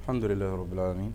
الحمد لله رب العالمين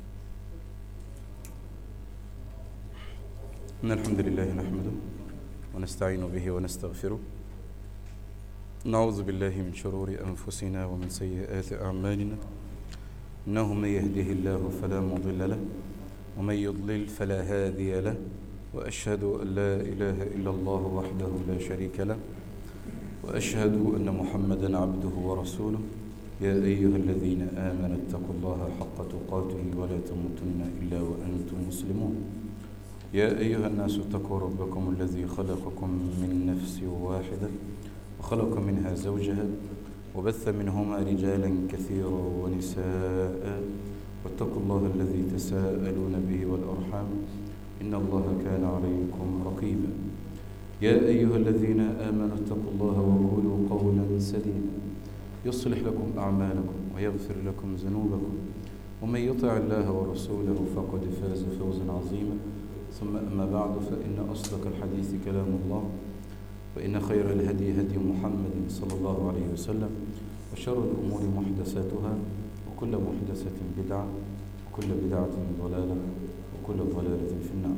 إن الحمد لله نحمده ونستعين به ونستغفره نعوذ بالله من شرور أنفسنا ومن سيئات أعمالنا إنه من يهده الله فلا مضل له ومن يضلل فلا هادي له وأشهد أن لا إله إلا الله وحده لا شريك له وأشهد أن محمدا عبده ورسوله يا أيها الذين آمنوا اتقوا الله حق تقاته ولا تموتن إلا وأنتم مسلمون يا أيها الناس اتقوا ربكم الذي خلقكم من نفس واحدة وخلق منها زوجها وبث منهما رجالا كثيرا ونساء واتقوا الله الذي تساءلون به والأرحام إن الله كان عليكم رقيبا يا أيها الذين آمنوا اتقوا الله وقولوا قولا سديدا يصلح لكم أعمالكم ويغفر لكم ذنوبكم ومن يطع الله ورسوله فقد فاز فوزا عظيما ثم أما بعد فإن أصدق الحديث كلام الله وإن خير الهدي هدي محمد صلى الله عليه وسلم وشر الأمور محدثاتها وكل محدثة بدعة وكل بدعة ضلالة وكل ضلالة في النار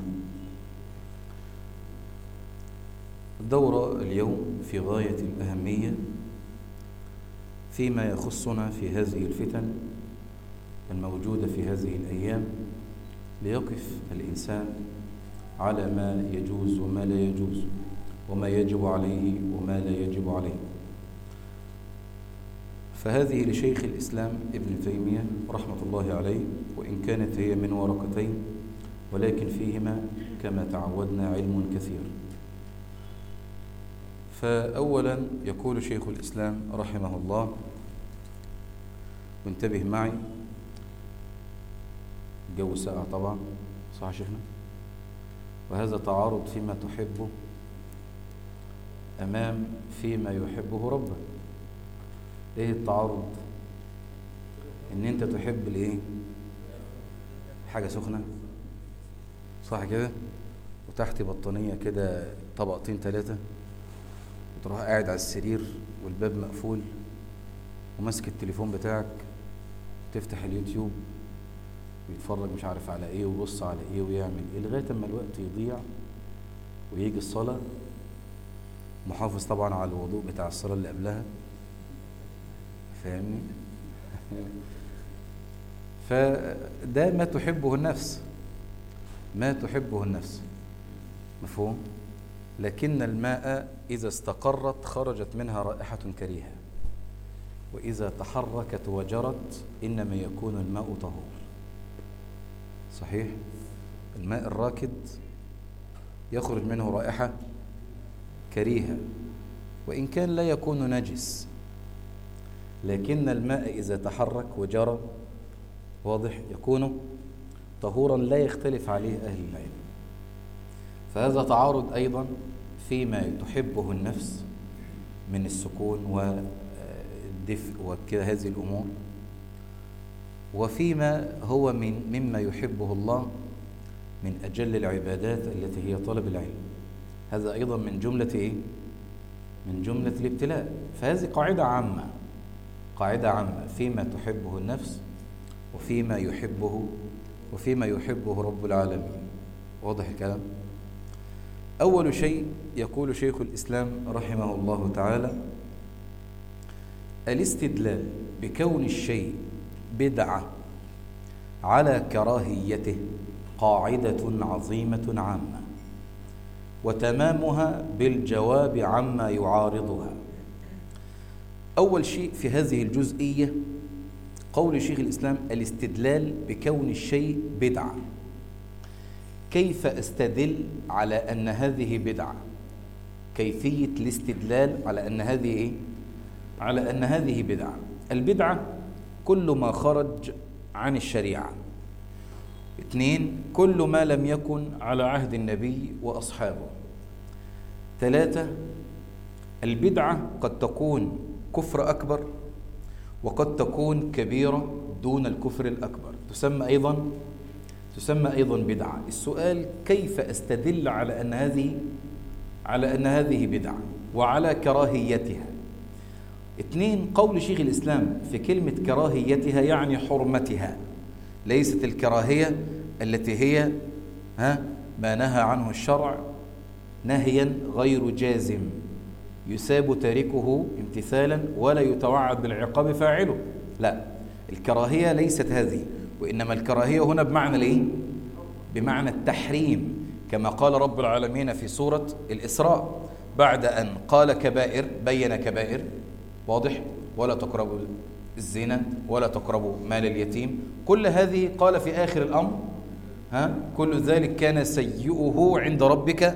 الدورة اليوم في غاية الأهمية فيما يخصنا في هذه الفتن الموجودة في هذه الأيام ليقف الإنسان على ما يجوز وما لا يجوز وما يجب عليه وما لا يجب عليه فهذه لشيخ الإسلام ابن تيمية رحمة الله عليه وإن كانت هي من ورقتين ولكن فيهما كما تعودنا علم كثير فأولا يقول شيخ الإسلام رحمه الله وانتبه معي الجو ساقع طبعا صح يا شيخنا وهذا تعارض فيما تحبه أمام فيما يحبه ربك ايه التعارض ان انت تحب الايه حاجة سخنة صح كده وتحت بطانية كده طبقتين ثلاثة وتروح قاعد على السرير والباب مقفول وماسك التليفون بتاعك تفتح اليوتيوب ويتفرج مش عارف على ايه ويبص على ايه ويعمل ايه لغايه اما الوقت يضيع ويجي الصلاه محافظ طبعا على الوضوء بتاع الصلاه اللي قبلها فاهمني فده ما تحبه النفس ما تحبه النفس مفهوم لكن الماء إذا استقرت خرجت منها رائحة كريهة وإذا تحركت وجرت إنما يكون الماء طهور صحيح الماء الراكد يخرج منه رائحة كريهة وإن كان لا يكون نجس لكن الماء إذا تحرك وجرى واضح يكون طهورا لا يختلف عليه أهل العلم فهذا تعارض أيضا فيما تحبه النفس من السكون والدفء وهذه الأمور وفيما هو من مما يحبه الله من أجل العبادات التي هي طلب العلم هذا أيضا من جملة إيه؟ من جملة الابتلاء فهذه قاعدة عامة قاعدة عامة فيما تحبه النفس وفيما يحبه وفيما يحبه رب العالمين واضح الكلام أول شيء يقول شيخ الإسلام رحمه الله تعالى الاستدلال بكون الشيء بدعة على كراهيته قاعدة عظيمة عامة وتمامها بالجواب عما يعارضها أول شيء في هذه الجزئية قول شيخ الإسلام الاستدلال بكون الشيء بدعة كيف استدل على أن هذه بدعة كيفية الاستدلال على أن هذه إيه؟ على أن هذه بدعة البدعة كل ما خرج عن الشريعة اثنين كل ما لم يكن على عهد النبي وأصحابه ثلاثة البدعة قد تكون كفر أكبر وقد تكون كبيرة دون الكفر الأكبر تسمى أيضا تسمى أيضا بدعة السؤال كيف أستدل على أن هذه على أن هذه بدعة وعلى كراهيتها اثنين قول شيخ الإسلام في كلمة كراهيتها يعني حرمتها ليست الكراهية التي هي ها ما نهى عنه الشرع نهيا غير جازم يساب تاركه امتثالا ولا يتوعد بالعقاب فاعله لا الكراهية ليست هذه وإنما الكراهية هنا بمعنى الايه بمعنى التحريم كما قال رب العالمين في سورة الإسراء بعد أن قال كبائر بين كبائر واضح ولا تقربوا الزنا ولا تقربوا مال اليتيم كل هذه قال في آخر الأمر ها كل ذلك كان سيئه عند ربك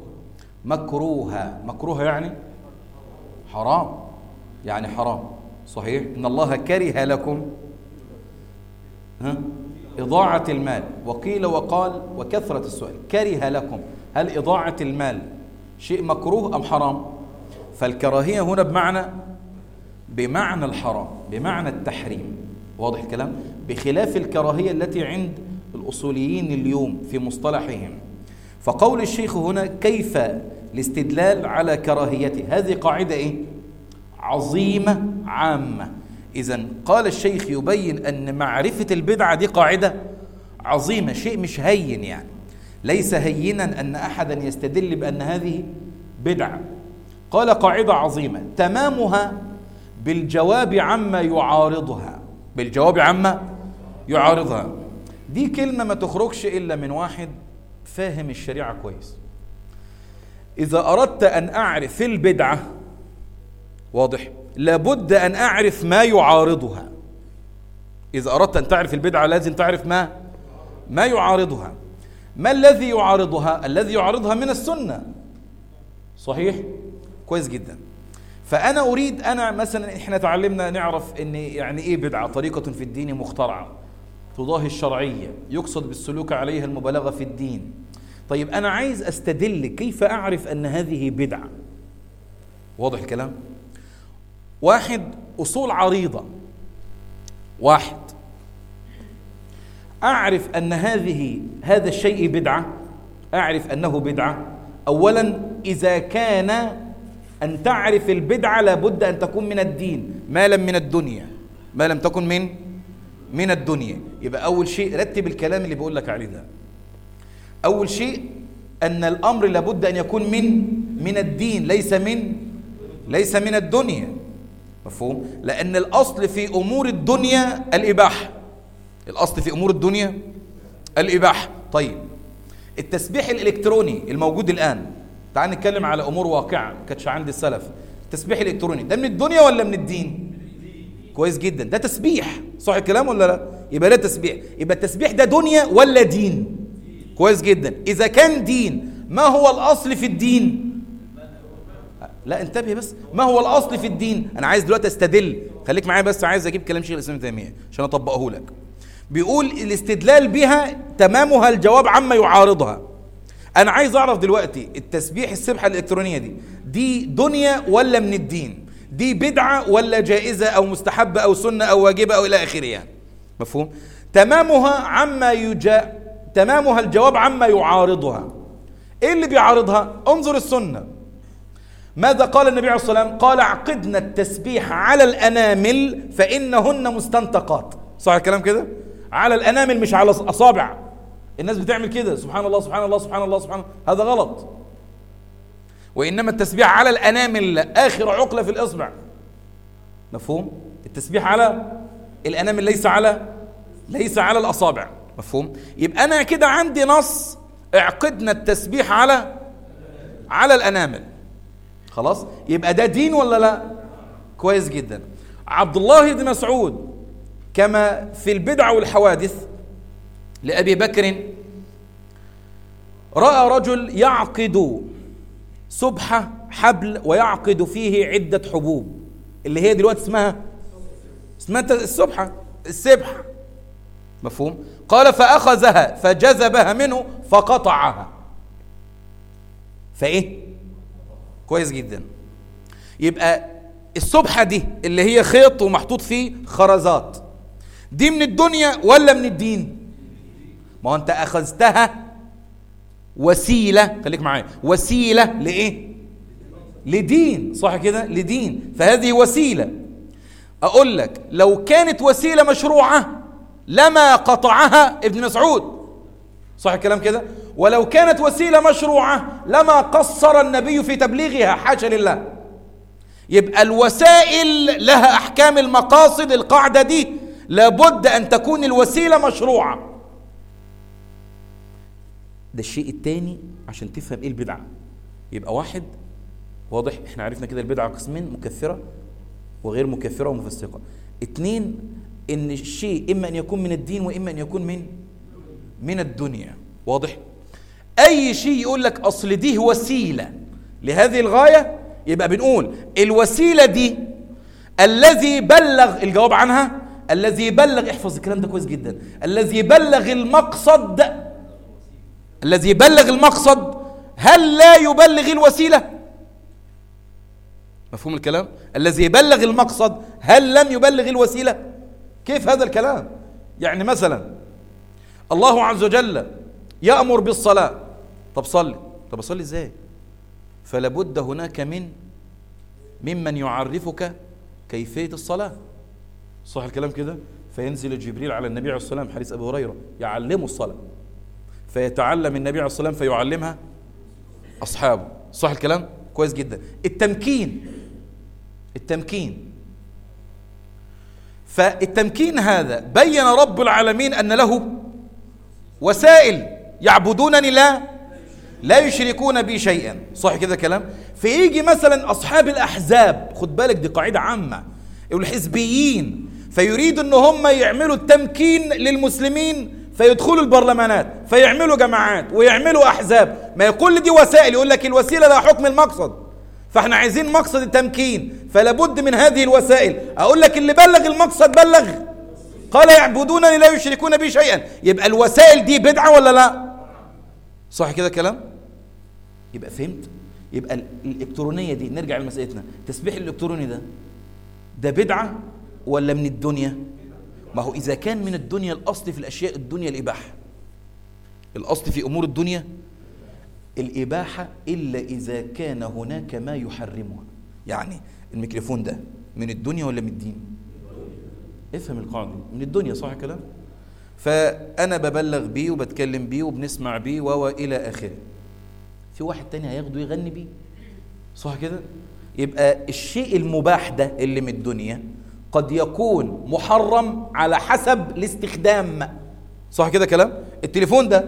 مكروها مكروها يعني حرام يعني حرام صحيح إن الله كره لكم ها إضاعة المال وقيل وقال وكثرة السؤال كره لكم هل إضاعة المال شيء مكروه أم حرام فالكراهية هنا بمعنى بمعنى الحرام بمعنى التحريم واضح الكلام بخلاف الكراهية التي عند الأصوليين اليوم في مصطلحهم فقول الشيخ هنا كيف الاستدلال على كراهيته هذه قاعدة إيه؟ عظيمة عامة إذا قال الشيخ يبين أن معرفة البدعة دي قاعدة عظيمة شيء مش هين يعني ليس هينا أن أحدا يستدل بأن هذه بدعة قال قاعدة عظيمة تمامها بالجواب عما يعارضها بالجواب عما يعارضها دي كلمة ما تخرجش إلا من واحد فاهم الشريعة كويس إذا أردت أن أعرف البدعة واضح لابد أن أعرف ما يعارضها إذا أردت أن تعرف البدعة لازم تعرف ما ما يعارضها ما الذي يعارضها الذي يعارضها من السنة صحيح كويس جدا فأنا أريد أنا مثلا إحنا تعلمنا نعرف أن يعني إيه بدعة طريقة في الدين مخترعة تضاهي الشرعية يقصد بالسلوك عليها المبالغة في الدين طيب أنا عايز أستدل كيف أعرف أن هذه بدعة واضح الكلام واحد أصول عريضة واحد أعرف أن هذه هذا الشيء بدعة أعرف أنه بدعة أولا إذا كان أن تعرف البدعة لابد أن تكون من الدين ما لم من الدنيا ما لم تكن من من الدنيا يبقى أول شيء رتب الكلام اللي بقول لك عليه ده أول شيء أن الأمر لابد أن يكون من من الدين ليس من ليس من الدنيا مفهوم لأن الأصل في أمور الدنيا الإباحة الأصل في أمور الدنيا الإباحة طيب التسبيح الإلكتروني الموجود الآن تعال نتكلم على أمور واقعة ما كانتش عند السلف التسبيح الإلكتروني ده من الدنيا ولا من الدين كويس جدا ده تسبيح صح الكلام ولا لا يبقى ده تسبيح يبقى التسبيح ده دنيا ولا دين كويس جدا إذا كان دين ما هو الأصل في الدين لا انتبه بس ما هو الأصل في الدين أنا عايز دلوقتي أستدل خليك معايا بس عايز أجيب كلام شيخ الإسلام تيمية عشان أطبقه لك بيقول الاستدلال بها تمامها الجواب عما يعارضها أنا عايز أعرف دلوقتي التسبيح السبحة الإلكترونية دي دي دنيا ولا من الدين دي بدعة ولا جائزة أو مستحبة أو سنة أو واجبة أو إلى آخره يعني مفهوم تمامها عما يجا تمامها الجواب عما يعارضها ايه اللي بيعارضها انظر السنه ماذا قال النبي عليه الصلاه والسلام قال عقدنا التسبيح على الانامل فانهن مستنطقات صح الكلام كده على الانامل مش على اصابع الناس بتعمل كده سبحان الله سبحان الله سبحان الله سبحان الله هذا غلط وانما التسبيح على الانامل اخر عقله في الاصبع مفهوم التسبيح على الانامل ليس على ليس على الاصابع مفهوم يبقى انا كده عندي نص اعقدنا التسبيح على على الانامل خلاص يبقى ده دين ولا لا كويس جدا عبد الله بن مسعود كما في البدع والحوادث لابي بكر راى رجل يعقد سبحه حبل ويعقد فيه عده حبوب اللي هي دلوقتي اسمها اسمها السبحه السبحه مفهوم قال فأخذها فجذبها منه فقطعها فإيه كويس جدا يبقى السبحة دي اللي هي خيط ومحطوط فيه خرزات دي من الدنيا ولا من الدين ما هو انت أخذتها وسيلة خليك معايا وسيلة لإيه لدين صح كده لدين فهذه وسيلة أقول لك لو كانت وسيلة مشروعة لما قطعها ابن مسعود صح الكلام كده ولو كانت وسيلة مشروعة لما قصر النبي في تبليغها حاشا لله يبقى الوسائل لها أحكام المقاصد القاعدة دي لابد أن تكون الوسيلة مشروعة ده الشيء الثاني عشان تفهم ايه البدعة يبقى واحد واضح احنا عرفنا كده البدعة قسمين مكثرة وغير مكثرة ومفسقة اتنين ان الشيء اما ان يكون من الدين واما ان يكون من من الدنيا واضح اي شيء يقول لك اصل دي وسيلة لهذه الغاية يبقى بنقول الوسيلة دي الذي بلغ الجواب عنها الذي بلغ احفظ الكلام ده كويس جدا الذي بلغ المقصد الذي بلغ المقصد هل لا يبلغ الوسيلة مفهوم الكلام الذي بلغ المقصد هل لم يبلغ الوسيلة كيف هذا الكلام يعني مثلا الله عز وجل يأمر بالصلاة طب صلي طب أصلي إزاي فلا بد هناك من ممن يعرفك كيفية الصلاة صح الكلام كده فينزل جبريل على النبي عليه الصلاة والسلام حديث أبي هريرة يعلمه الصلاة فيتعلم النبي عليه الصلاة والسلام فيعلمها أصحابه صح الكلام كويس جدا التمكين التمكين فالتمكين هذا بين رب العالمين أن له وسائل يعبدونني لا لا يشركون بي شيئا صح كده كلام فيجي مثلا أصحاب الأحزاب خد بالك دي قاعدة عامة الحزبيين فيريدوا ان هم يعملوا التمكين للمسلمين فيدخلوا البرلمانات فيعملوا جماعات ويعملوا احزاب ما كل دي وسائل يقول لك الوسيله لها حكم المقصد فاحنا عايزين مقصد التمكين فلا بد من هذه الوسائل اقول لك اللي بلغ المقصد بلغ قال يعبدونني لا يشركون بي شيئا يبقى الوسائل دي بدعه ولا لا صح كده كلام يبقى فهمت يبقى الالكترونيه دي نرجع لمسألتنا التسبيح الالكتروني ده ده بدعه ولا من الدنيا ما هو إذا كان من الدنيا الأصل في الأشياء الدنيا الإباحة الأصل في أمور الدنيا الإباحة إلا إذا كان هناك ما يحرمها يعني الميكروفون ده من الدنيا ولا من الدين افهم القاعدة من الدنيا صح الكلام فأنا ببلغ بيه وبتكلم بيه وبنسمع بيه وإلى آخره في واحد تاني هياخده يغني بيه صح كده يبقى الشيء المباح ده اللي من الدنيا قد يكون محرم على حسب الاستخدام صح كده كلام التليفون ده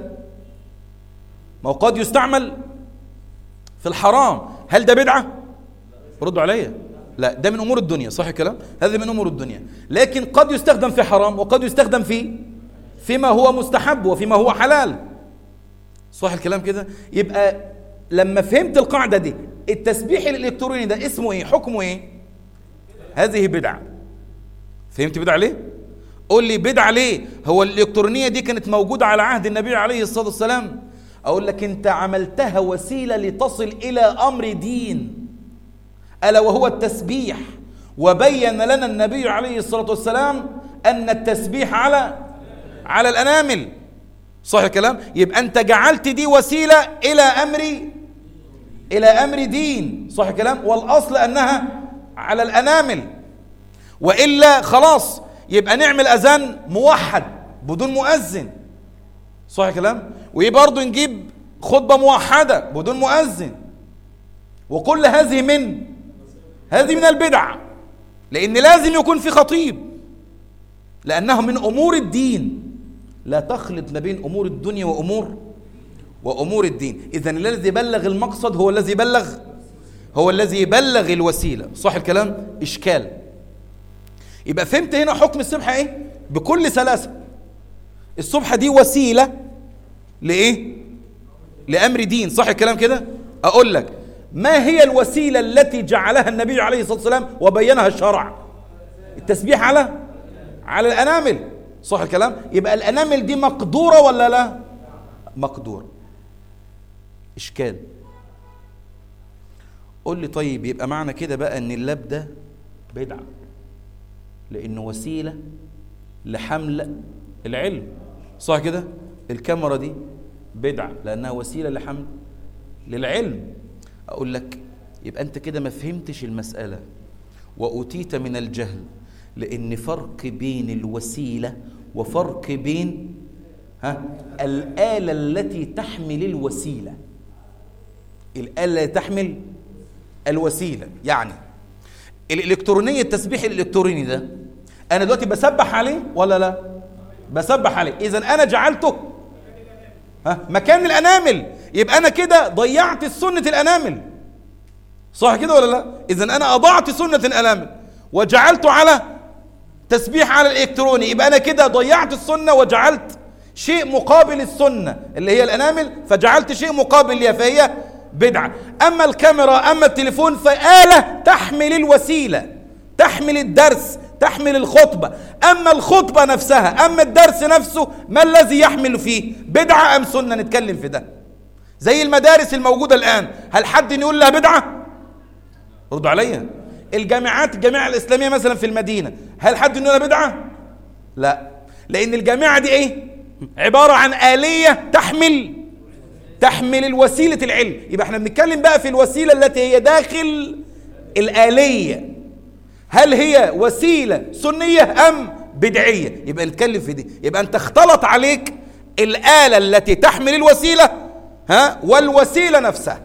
ما هو قد يستعمل في الحرام هل ده بدعة ردوا عليا لا ده من امور الدنيا صح الكلام هذا من امور الدنيا لكن قد يستخدم في حرام وقد يستخدم في فيما هو مستحب وفيما هو حلال صح الكلام كده يبقى لما فهمت القاعده دي التسبيح الالكتروني ده اسمه ايه حكمه ايه هذه بدعه فهمت بدعة ليه؟ قول لي بدعة ليه؟ هو الإلكترونية دي كانت موجودة على عهد النبي عليه الصلاة والسلام أقول لك أنت عملتها وسيلة لتصل إلى أمر دين ألا وهو التسبيح وبين لنا النبي عليه الصلاة والسلام أن التسبيح على على الأنامل صح الكلام؟ يبقى أنت جعلت دي وسيلة إلى أمر إلى أمر دين صح الكلام؟ والأصل أنها على الأنامل وإلا خلاص يبقى نعمل أذان موحد بدون مؤذن صح الكلام ويبقى برضه نجيب خطبة موحدة بدون مؤذن وكل هذه من هذه من البدع لأن لازم يكون في خطيب لأنها من أمور الدين لا تخلط ما بين أمور الدنيا وأمور وأمور الدين إذا الذي بلغ المقصد هو الذي بلغ هو الذي يبلغ الوسيلة صح الكلام إشكال يبقى فهمت هنا حكم السبحة ايه بكل سلاسة السبحة دي وسيلة لإيه لأمر دين صح الكلام كده أقول لك ما هي الوسيلة التي جعلها النبي عليه الصلاة والسلام وبينها الشرع التسبيح على على الأنامل صح الكلام يبقى الأنامل دي مقدورة ولا لا مقدورة إشكال قول لي طيب يبقى معنى كده بقى ان اللاب ده بدعه لأنه وسيلة لحمل العلم صح كده الكاميرا دي بدعة لأنها وسيلة لحمل للعلم أقول لك يبقى أنت كده ما فهمتش المسألة وأتيت من الجهل لأن فرق بين الوسيلة وفرق بين ها الآلة التي تحمل الوسيلة الآلة التي تحمل الوسيلة يعني الإلكترونية التسبيح الإلكتروني ده أنا دلوقتي بسبح عليه ولا لا بسبح عليه إذا أنا جعلته ها مكان الأنامل يبقى أنا كده ضيعت سنة الأنامل صح كده ولا لا إذا أنا أضعت سنة الأنامل وجعلته على تسبيح على الإلكتروني يبقى أنا كده ضيعت السنة وجعلت شيء مقابل السنة اللي هي الأنامل فجعلت شيء مقابل ليها فهي بدعة أما الكاميرا أما التليفون فآلة تحمل الوسيلة تحمل الدرس تحمل الخطبة أما الخطبة نفسها أما الدرس نفسه ما الذي يحمل فيه بدعة أم سنة نتكلم في ده زي المدارس الموجودة الآن هل حد يقول لها بدعة ردوا عليا الجامعات الجامعة الإسلامية مثلا في المدينة هل حد يقول لها بدعة لا لأن الجامعة دي إيه عبارة عن آلية تحمل تحمل الوسيلة العلم يبقى احنا بنتكلم بقى في الوسيلة التي هي داخل الآلية هل هي وسيلة سنية أم بدعية يبقى نتكلم في دي يبقى أنت اختلط عليك الآلة التي تحمل الوسيلة ها والوسيلة نفسها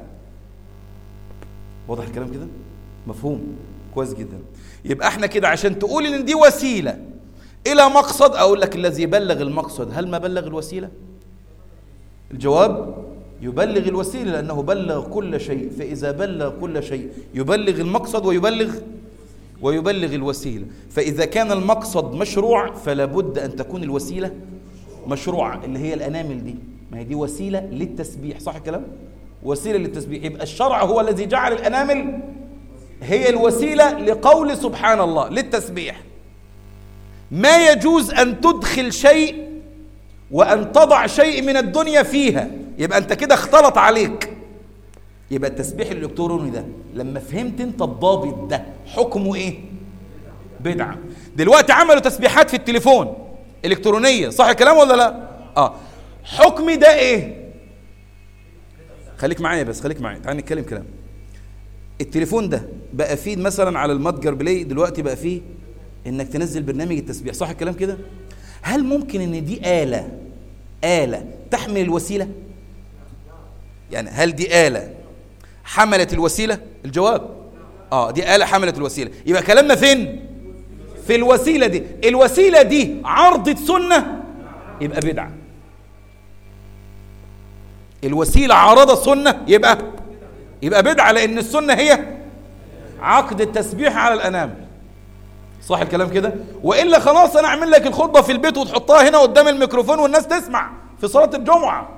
واضح الكلام كده مفهوم كويس جدا يبقى احنا كده عشان تقول ان دي وسيلة الى مقصد اقول لك الذي يبلغ المقصد هل ما بلغ الوسيلة الجواب يبلغ الوسيلة لأنه بلغ كل شيء فإذا بلغ كل شيء يبلغ المقصد ويبلغ ويبلغ الوسيلة فإذا كان المقصد مشروع فلا بد أن تكون الوسيلة مشروعة اللي هي الأنامل دي ما هي دي وسيلة للتسبيح صح الكلام؟ وسيلة للتسبيح يبقى الشرع هو الذي جعل الأنامل هي الوسيلة لقول سبحان الله للتسبيح ما يجوز أن تدخل شيء وأن تضع شيء من الدنيا فيها يبقى أنت كده اختلط عليك يبقى التسبيح الإلكتروني ده لما فهمت أنت الضابط ده حكمه إيه؟ بدعة دلوقتي عملوا تسبيحات في التليفون إلكترونية صح الكلام ولا لا؟ آه حكم ده إيه؟ خليك معايا بس خليك معايا تعال نتكلم كلام التليفون ده بقى فيه مثلا على المتجر بلاي دلوقتي بقى فيه انك تنزل برنامج التسبيح صح الكلام كده هل ممكن ان دي آلة آلة تحمل الوسيلة يعني هل دي آلة حملت الوسيلة الجواب اه دي آلة حملت الوسيلة يبقى كلامنا فين في الوسيلة دي الوسيلة دي عرضت سنة يبقى بدعة الوسيلة عرضت سنة يبقى يبقى بدعة لأن السنة هي عقد التسبيح على الأنامل صح الكلام كده وإلا خلاص أنا أعمل لك الخطبة في البيت وتحطها هنا قدام الميكروفون والناس تسمع في صلاة الجمعة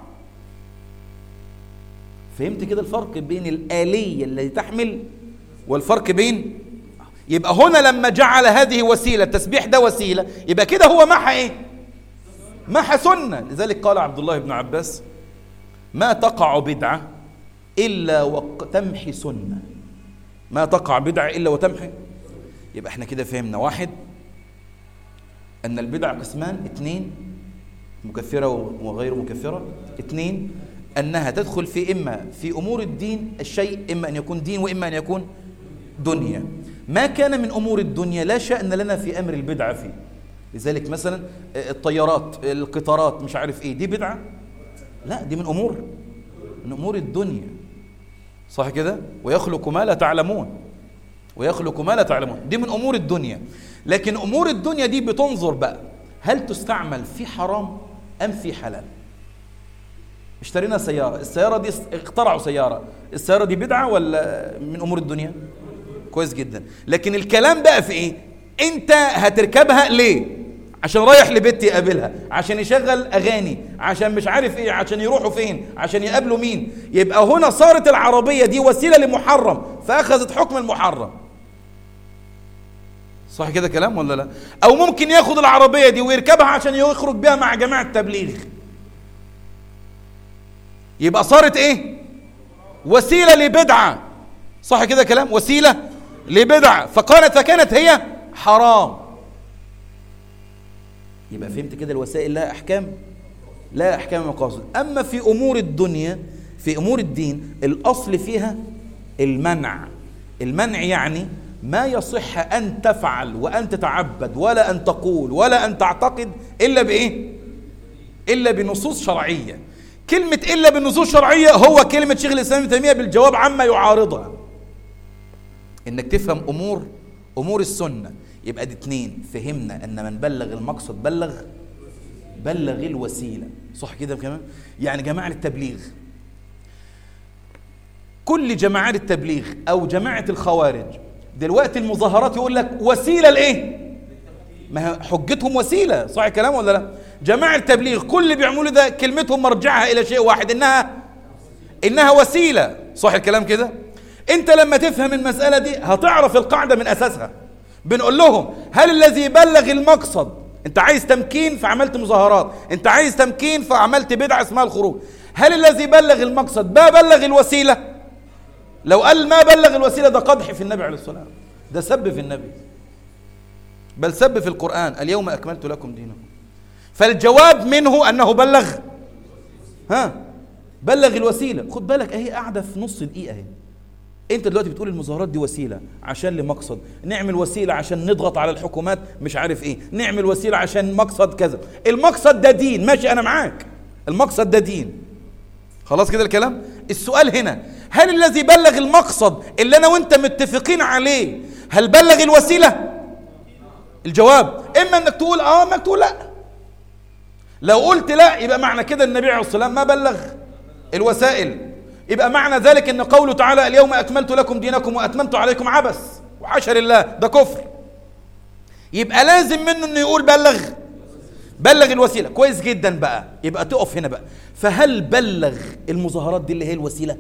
فهمت كده الفرق بين الآلية التي تحمل والفرق بين يبقى هنا لما جعل هذه وسيلة التسبيح ده وسيلة يبقى كده هو محى ايه محى سنة لذلك قال عبد الله بن عباس ما تقع بدعة إلا وتمحي سنة ما تقع بدعة إلا وتمحي يبقى احنا كده فهمنا واحد أن البدع قسمان اثنين مكفرة وغير مكفرة اثنين أنها تدخل في إما في أمور الدين الشيء إما أن يكون دين وإما أن يكون دنيا ما كان من أمور الدنيا لا شأن لنا في أمر البدعة فيه لذلك مثلا الطيارات القطارات مش عارف إيه دي بدعة لا دي من أمور من أمور الدنيا صح كده ويخلق ما لا تعلمون ويخلق ما لا تعلمون دي من أمور الدنيا لكن أمور الدنيا دي بتنظر بقى هل تستعمل في حرام أم في حلال اشترينا سيارة السيارة دي اخترعوا سيارة السيارة دي بدعة ولا من أمور الدنيا كويس جدا لكن الكلام بقى في ايه انت هتركبها ليه عشان رايح لبيت يقابلها عشان يشغل اغاني عشان مش عارف ايه عشان يروحوا فين عشان يقابلوا مين يبقى هنا صارت العربية دي وسيلة لمحرم فاخذت حكم المحرم صح كده كلام ولا لا او ممكن ياخد العربية دي ويركبها عشان يخرج بيها مع جماعة تبليغ يبقى صارت ايه وسيلة لبدعة صح كده كلام وسيلة لبدعة فقالت فكانت هي حرام يبقى فهمت كده الوسائل لها أحكام لا أحكام مقاصد أما في أمور الدنيا في أمور الدين الأصل فيها المنع المنع يعني ما يصح أن تفعل وأن تتعبد ولا أن تقول ولا أن تعتقد إلا بإيه؟ إلا بنصوص شرعية كلمة إلا بالنصوص الشرعية هو كلمة شيخ الإسلام ابن تيمية بالجواب عما يعارضها إنك تفهم أمور أمور السنة يبقى دي اتنين فهمنا أن من بلغ المقصد بلغ بلغ الوسيلة صح كده كمان يعني جماعة التبليغ كل جماعات التبليغ أو جماعة الخوارج دلوقتي المظاهرات يقول لك وسيلة لإيه ما هي حجتهم وسيلة صح الكلام ولا لا جماعة التبليغ كل اللي بيعملوا ده كلمتهم مرجعها إلى شيء واحد إنها إنها وسيلة صح الكلام كده أنت لما تفهم المسألة دي هتعرف القاعدة من أساسها بنقول لهم هل الذي بلغ المقصد أنت عايز تمكين فعملت مظاهرات أنت عايز تمكين فعملت بدعة اسمها الخروج هل الذي بلغ المقصد ما بلغ الوسيلة لو قال ما بلغ الوسيلة ده قدح في النبي عليه الصلاة والسلام ده سب في النبي بل سب في القرآن اليوم أكملت لكم دينكم فالجواب منه أنه بلغ ها بلغ الوسيلة خد بالك أهي قاعدة في نص دقيقة أهي أنت دلوقتي بتقول المظاهرات دي وسيلة عشان لمقصد نعمل وسيلة عشان نضغط على الحكومات مش عارف إيه نعمل وسيلة عشان مقصد كذا المقصد ده دين ماشي أنا معاك المقصد ده دين خلاص كده الكلام السؤال هنا هل الذي بلغ المقصد اللي أنا وأنت متفقين عليه هل بلغ الوسيلة الجواب إما أنك تقول آه أنك تقول لأ لو قلت لا يبقى معنى كده النبي عليه الصلاة والسلام ما بلغ الوسائل يبقى معنى ذلك ان قوله تعالى اليوم اكملت لكم دينكم واتممت عليكم عبث وحاشا لله ده كفر يبقى لازم منه انه يقول بلغ بلغ الوسيله كويس جدا بقى يبقى تقف هنا بقى فهل بلغ المظاهرات دي اللي هي الوسيله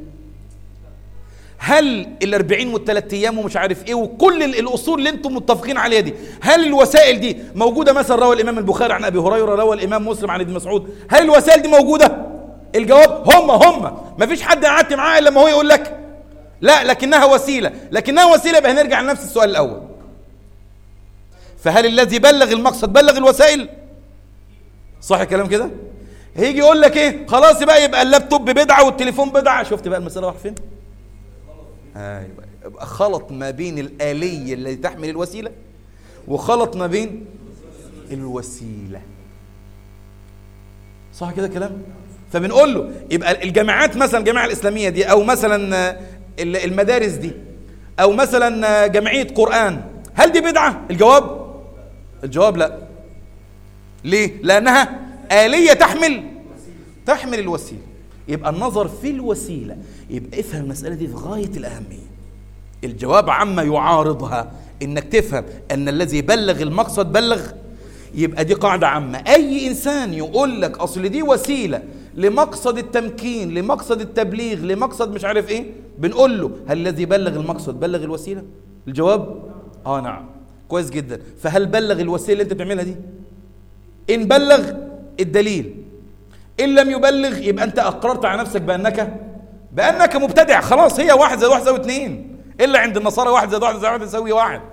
هل الأربعين والثلاث أيام ومش عارف إيه وكل الأصول اللي أنتم متفقين عليها دي هل الوسائل دي موجودة مثلا روى الإمام البخاري عن أبي هريرة روى الإمام مسلم عن ابن مسعود هل الوسائل دي موجودة الجواب هم هم مفيش حد قعدت معاه إلا لما هو يقول لك لا لكنها وسيلة لكنها وسيلة يبقى هنرجع لنفس السؤال الأول فهل الذي بلغ المقصد بلغ الوسائل صح الكلام كده هيجي يقول لك ايه خلاص بقى يبقى اللابتوب بدعه والتليفون بدعه شفت بقى المساله راح فين ايوه يبقى خلط ما بين الآلية التي تحمل الوسيلة وخلط ما بين الوسيلة صح كده كلام فبنقول له يبقى الجامعات مثلا الجامعة الإسلامية دي أو مثلا المدارس دي أو مثلا جمعية قرآن هل دي بدعة الجواب الجواب لا ليه لأنها آلية تحمل تحمل الوسيلة يبقى النظر في الوسيلة يبقى افهم المسألة دي في غاية الأهمية الجواب عما يعارضها انك تفهم ان الذي بلغ المقصد بلغ يبقى دي قاعدة عامة اي انسان يقول لك اصل دي وسيلة لمقصد التمكين لمقصد التبليغ لمقصد مش عارف ايه بنقول له هل الذي بلغ المقصد بلغ الوسيلة الجواب اه نعم كويس جدا فهل بلغ الوسيلة اللي انت بتعملها دي ان بلغ الدليل ان لم يبلغ يبقى انت اقررت على نفسك بانك بانك مبتدع خلاص هي واحد زائد واحد يساوي اثنين الا عند النصارى واحد زائد واحد زائد واحد يساوي واحد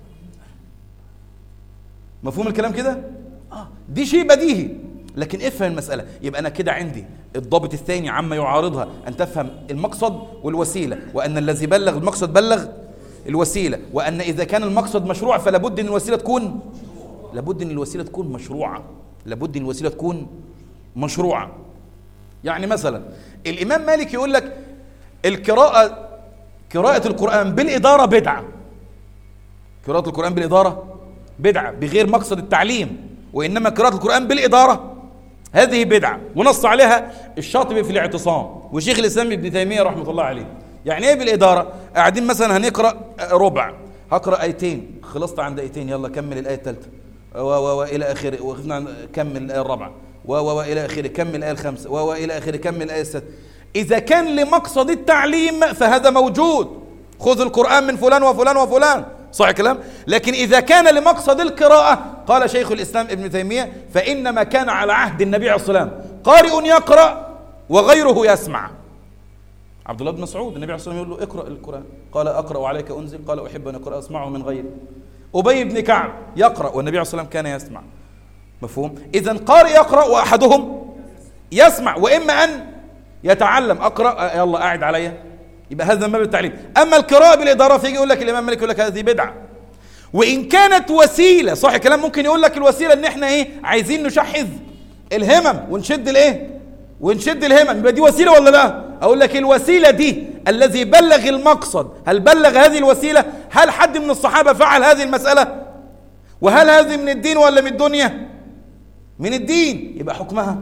مفهوم الكلام كده اه دي شيء بديهي لكن افهم المسألة يبقى أنا كده عندي الضابط الثاني عما يعارضها أن تفهم المقصد والوسيلة وأن الذي بلغ المقصد بلغ الوسيلة وأن إذا كان المقصد مشروع فلا بد أن الوسيلة تكون لابد أن الوسيلة تكون مشروعة لابد أن الوسيلة تكون مشروعة يعني مثلا الإمام مالك يقول لك القراءة قراءة القرآن بالإدارة بدعة قراءة القرآن بالإدارة بدعة بغير مقصد التعليم وإنما قراءة القرآن بالإدارة هذه بدعة ونص عليها الشاطبي في الاعتصام وشيخ الإسلام ابن تيمية رحمة الله عليه يعني إيه بالإدارة قاعدين مثلا هنقرأ ربع هقرأ آيتين خلصت عند آيتين يلا كمل الآية الثالثة وإلى آخره وقفنا كمل الآية الرابعة وإلى آخره كمل الآية الخامسة وإلى آخره كمل الآية السادسة إذا كان لمقصد التعليم فهذا موجود خذ القرآن من فلان وفلان وفلان صح الكلام لكن إذا كان لمقصد القراءة قال شيخ الإسلام ابن تيمية فإنما كان على عهد النبي عليه الصلاة والسلام قارئ يقرأ وغيره يسمع عبد الله بن مسعود النبي عليه الصلاة والسلام يقول له اقرأ القرآن قال أقرأ عليك أنزل قال أحب أن أقرأ أسمعه من غيري أبي بن كعب يقرأ والنبي عليه الصلاة والسلام كان يسمع مفهوم إذا قارئ يقرأ وأحدهم يسمع وإما أن يتعلم أقرأ يلا قاعد عليا يبقى هذا من باب التعليم اما القراءه بالاداره فيجي يقول لك الامام مالك يقول لك هذه بدعه وان كانت وسيله صح الكلام ممكن يقول لك الوسيله ان احنا ايه عايزين نشحذ الهمم ونشد الايه ونشد الهمم يبقى دي وسيله ولا لا اقول لك الوسيله دي الذي بلغ المقصد هل بلغ هذه الوسيله هل حد من الصحابه فعل هذه المساله وهل هذه من الدين ولا من الدنيا من الدين يبقى حكمها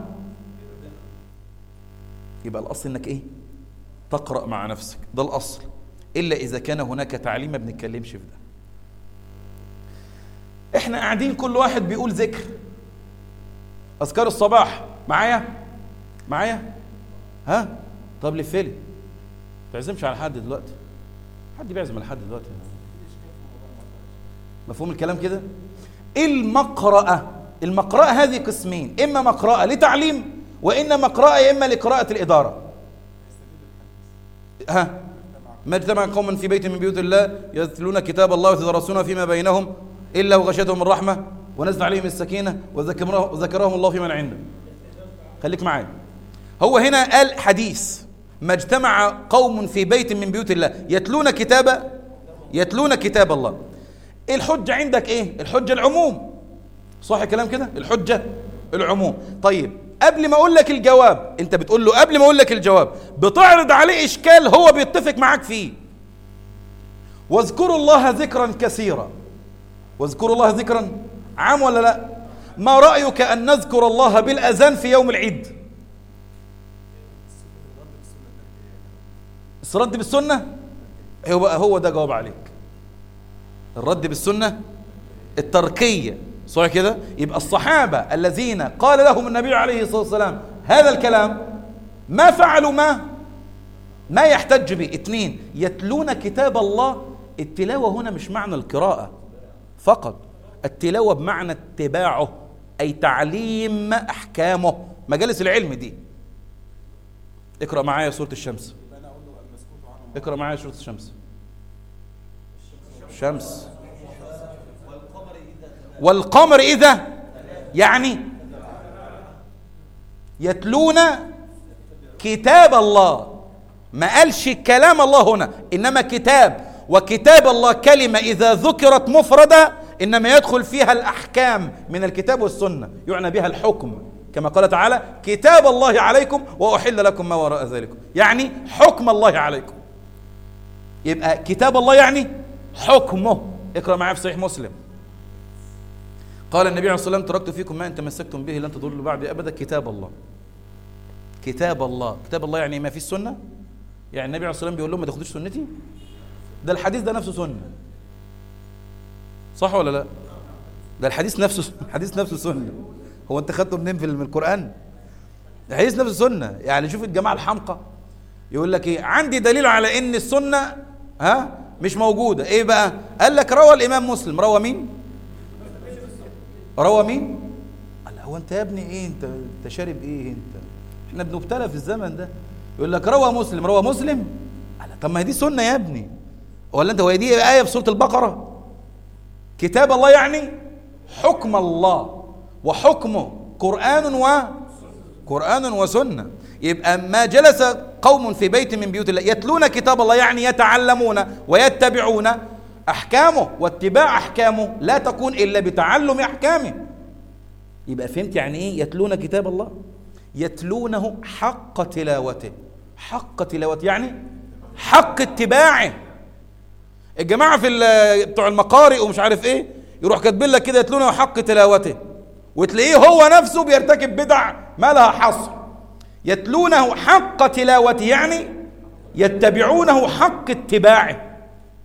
يبقى الاصل انك ايه تقرا مع نفسك ده الاصل الا اذا كان هناك تعليم ما بنتكلمش في ده احنا قاعدين كل واحد بيقول ذكر اذكار الصباح معايا معايا ها طب لفلي ما تعزمش على حد دلوقتي حد بيعزم على حد دلوقتي مفهوم الكلام كده المقرأة المقرأة هذه قسمين إما مقرأة لتعليم وإما مقرأة إما لقراءة الإدارة ها ما اجتمع قوم في بيت من بيوت الله يتلون كتاب الله ويتدرسون فيما بينهم إلا وغشتهم الرحمة ونزل عليهم السكينة وذكرهم الله في من عنده خليك معايا هو هنا قال حديث ما اجتمع قوم في بيت من بيوت الله يتلون كتاب يتلون كتاب الله الحجة عندك ايه الحجة العموم صح الكلام كده الحجة العموم طيب قبل ما اقول لك الجواب انت بتقول له قبل ما اقول لك الجواب بتعرض عليه اشكال هو بيتفق معاك فيه واذكروا الله ذكرا كثيرا واذكروا الله ذكرا عام ولا لا ما رأيك أن نذكر الله بالأذان في يوم العيد الرد بالسنة هو هو ده جواب عليك الرد بالسنة التركية صح كده يبقى الصحابة الذين قال لهم النبي عليه الصلاة والسلام هذا الكلام ما فعلوا ما ما يحتج به اثنين يتلون كتاب الله التلاوة هنا مش معنى القراءة فقط التلاوة بمعنى اتباعه أي تعليم أحكامه مجالس العلم دي اقرأ معايا سورة الشمس اقرأ معايا سورة الشمس الشمس والقمر إذا يعني يتلون كتاب الله ما قالش كلام الله هنا إنما كتاب وكتاب الله كلمة إذا ذكرت مفردة إنما يدخل فيها الأحكام من الكتاب والسنة يعنى بها الحكم كما قال تعالى كتاب الله عليكم وأحل لكم ما وراء ذلكم يعني حكم الله عليكم يبقى كتاب الله يعني حكمه اقرأ معايا في صحيح مسلم قال النبي عليه الصلاة والسلام تركت فيكم ما إن تمسكتم به لن تضلوا بعد أبدا كتاب الله كتاب الله كتاب الله يعني ما في السنة يعني النبي عليه الصلاة والسلام بيقول لهم ما تاخدوش سنتي ده الحديث ده نفسه سنة صح ولا لا ده الحديث نفسه الحديث نفسه سنة هو انت خدته منين في القرآن الحديث نفسه سنة يعني شوف الجماعة الحمقى يقول لك ايه عندي دليل على ان السنة ها مش موجودة ايه بقى قال لك روى الامام مسلم روى مين روى مين قال هو انت يا ابني ايه انت انت شارب ايه انت احنا بنبتلى في الزمن ده يقول لك روى مسلم روى مسلم قال طب ما هي دي سنة يا ابني ولا انت هو دي آية في سورة البقرة كتاب الله يعني حكم الله وحكمه قرآن و قرآن وسنة يبقى ما جلس قوم في بيت من بيوت الله يتلون كتاب الله يعني يتعلمون ويتبعون أحكامه واتباع أحكامه لا تكون إلا بتعلم أحكامه يبقى فهمت يعني إيه يتلون كتاب الله يتلونه حق تلاوته حق تلاوته يعني حق اتباعه الجماعة في بتوع المقارئ ومش عارف ايه يروح كاتبين لك كده يتلونه حق تلاوته وتلاقيه هو نفسه بيرتكب بدع ما لها حصر يتلونه حق تلاوته يعني يتبعونه حق اتباعه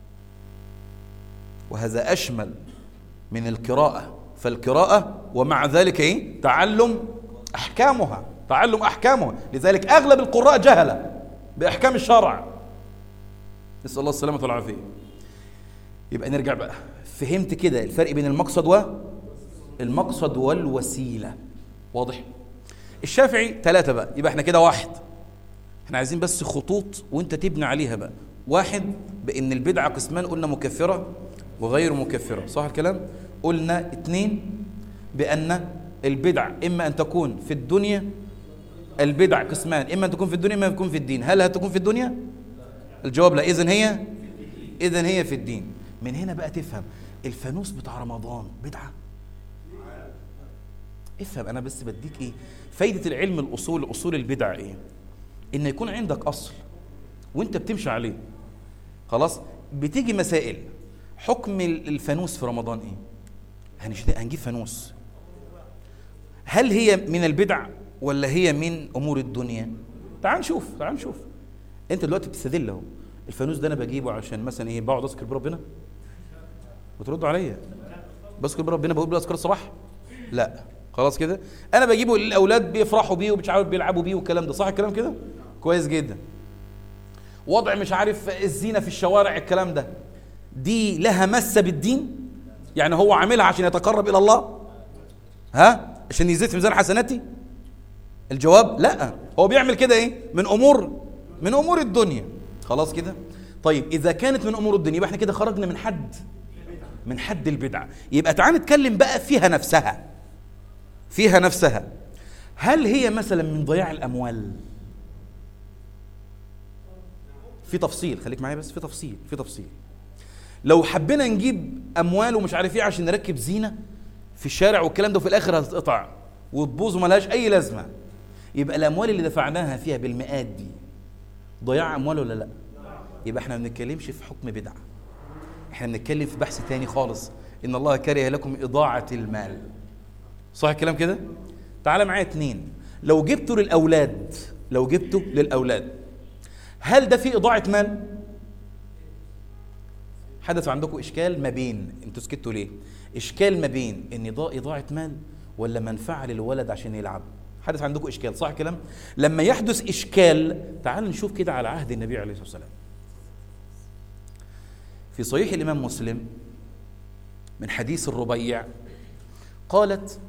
وهذا أشمل من القراءة فالقراءة ومع ذلك إيه؟ تعلم أحكامها تعلم أحكامها لذلك أغلب القراء جهلة بأحكام الشرع نسأل الله السلامة والعافية يبقى نرجع بقى فهمت كده الفرق بين المقصد و المقصد والوسيلة واضح الشافعي ثلاثة بقى يبقى احنا كده واحد احنا عايزين بس خطوط وانت تبني عليها بقى واحد بان البدعة قسمان قلنا مكفرة وغير مكفرة صح الكلام قلنا اثنين بأن البدع إما أن تكون في الدنيا البدع قسمان إما أن تكون في الدنيا إما أن تكون في الدين هل هتكون في الدنيا الجواب لا اذا هي اذا هي في الدين من هنا بقى تفهم الفانوس بتاع رمضان بدعه افهم انا بس بديك ايه فايده العلم الاصول اصول البدع ايه ان يكون عندك اصل وانت بتمشي عليه خلاص بتيجي مسائل حكم الفانوس في رمضان ايه هنشت- هنجيب فانوس هل هي من البدع ولا هي من امور الدنيا تعال نشوف تعال نشوف انت دلوقتي بتستدل اهو الفانوس ده انا بجيبه عشان مثلا ايه بقعد اذكر بربنا وتردوا عليا بذكر بربنا بقول باذكار الصباح لا خلاص كده انا بجيبه للاولاد بيفرحوا بيه ومش عارف بيلعبوا بيه والكلام ده صح الكلام كده كويس جدا وضع مش عارف الزينه في الشوارع الكلام ده دي لها مسه بالدين يعني هو عاملها عشان يتقرب الى الله ها عشان يزيد في ميزان حسناتي الجواب لا هو بيعمل كده ايه من امور من امور الدنيا خلاص كده طيب اذا كانت من امور الدنيا يبقى احنا كده خرجنا من حد من حد البدعه يبقى تعال نتكلم بقى فيها نفسها فيها نفسها هل هي مثلا من ضياع الاموال في تفصيل خليك معايا بس في تفصيل في تفصيل لو حبينا نجيب اموال ومش عارف ايه عشان نركب زينه في الشارع والكلام ده وفي الاخر هتتقطع وتبوظ وملهاش اي لازمه يبقى الاموال اللي دفعناها فيها بالمئات دي ضياع اموال ولا لا يبقى احنا ما بنتكلمش في حكم بدعه احنا بنتكلم في بحث تاني خالص ان الله كره لكم اضاعه المال صح الكلام كده تعال معايا اتنين لو جبته للاولاد لو جبته للاولاد هل ده فيه اضاعه مال حدث عندكم اشكال ما بين انتوا سكتوا ليه اشكال ما بين ان ضاع اضاعه مال ولا منفعه للولد عشان يلعب حدث عندكم اشكال صح كلام لما يحدث اشكال تعال نشوف كده على عهد النبي عليه الصلاه والسلام في صحيح الامام مسلم من حديث الربيع قالت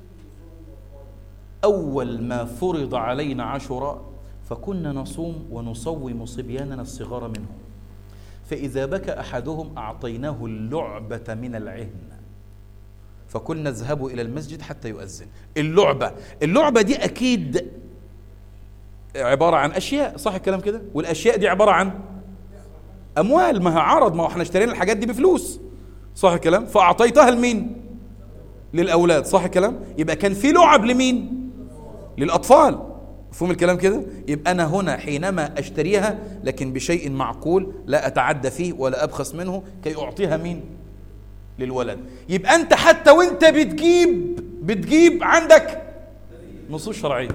اول ما فرض علينا عاشوراء فكنا نصوم ونصوم صبياننا الصغار منهم فإذا بكى أحدهم أعطيناه اللعبة من العهن فكنا نذهب إلى المسجد حتى يؤذن اللعبة اللعبة دي أكيد عبارة عن أشياء صح الكلام كده والأشياء دي عبارة عن أموال ما هي عرض ما هو احنا اشترينا الحاجات دي بفلوس صح الكلام فأعطيتها لمين للأولاد صح الكلام يبقى كان في لعب لمين للأطفال مفهوم الكلام كده يبقى أنا هنا حينما أشتريها لكن بشيء معقول لا أتعدى فيه ولا أبخس منه كي أعطيها مين للولد يبقى أنت حتى وأنت بتجيب بتجيب عندك نصوص شرعية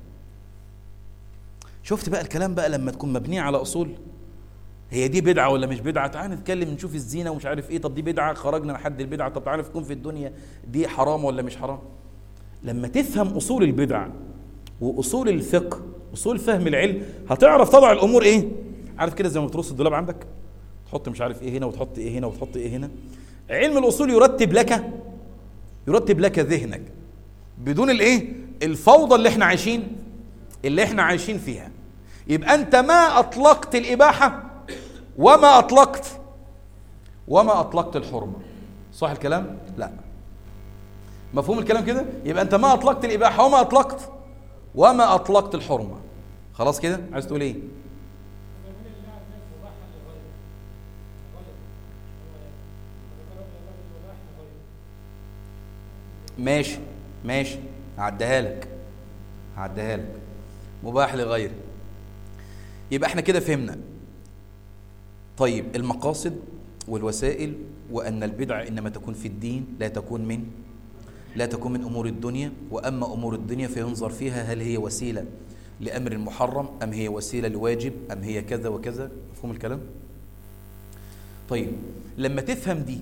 شفت بقى الكلام بقى لما تكون مبنية على أصول هي دي بدعة ولا مش بدعة تعال نتكلم نشوف الزينة ومش عارف ايه طب دي بدعة خرجنا لحد البدعة طب تعال نكون في الدنيا دي حرام ولا مش حرام لما تفهم أصول البدع واصول الفقه اصول فهم العلم هتعرف تضع الامور ايه عارف كده زي ما ترص الدولاب عندك تحط مش عارف ايه هنا وتحط ايه هنا وتحط ايه هنا علم الاصول يرتب لك يرتب لك ذهنك بدون الايه الفوضى اللي احنا عايشين اللي احنا عايشين فيها يبقى انت ما اطلقت الاباحه وما اطلقت وما اطلقت الحرمه صح الكلام لا مفهوم الكلام كده يبقى انت ما اطلقت الاباحه وما اطلقت وما أطلقت الحرمة خلاص كده عايز تقول ايه ماشي ماشي هعديها لك هعديها لك مباح لغيره يبقى احنا كده فهمنا طيب المقاصد والوسائل وأن البدع إنما تكون في الدين لا تكون من لا تكون من أمور الدنيا وأما أمور الدنيا فينظر فيها هل هي وسيلة لأمر محرم أم هي وسيلة لواجب أم هي كذا وكذا مفهوم الكلام طيب لما تفهم دي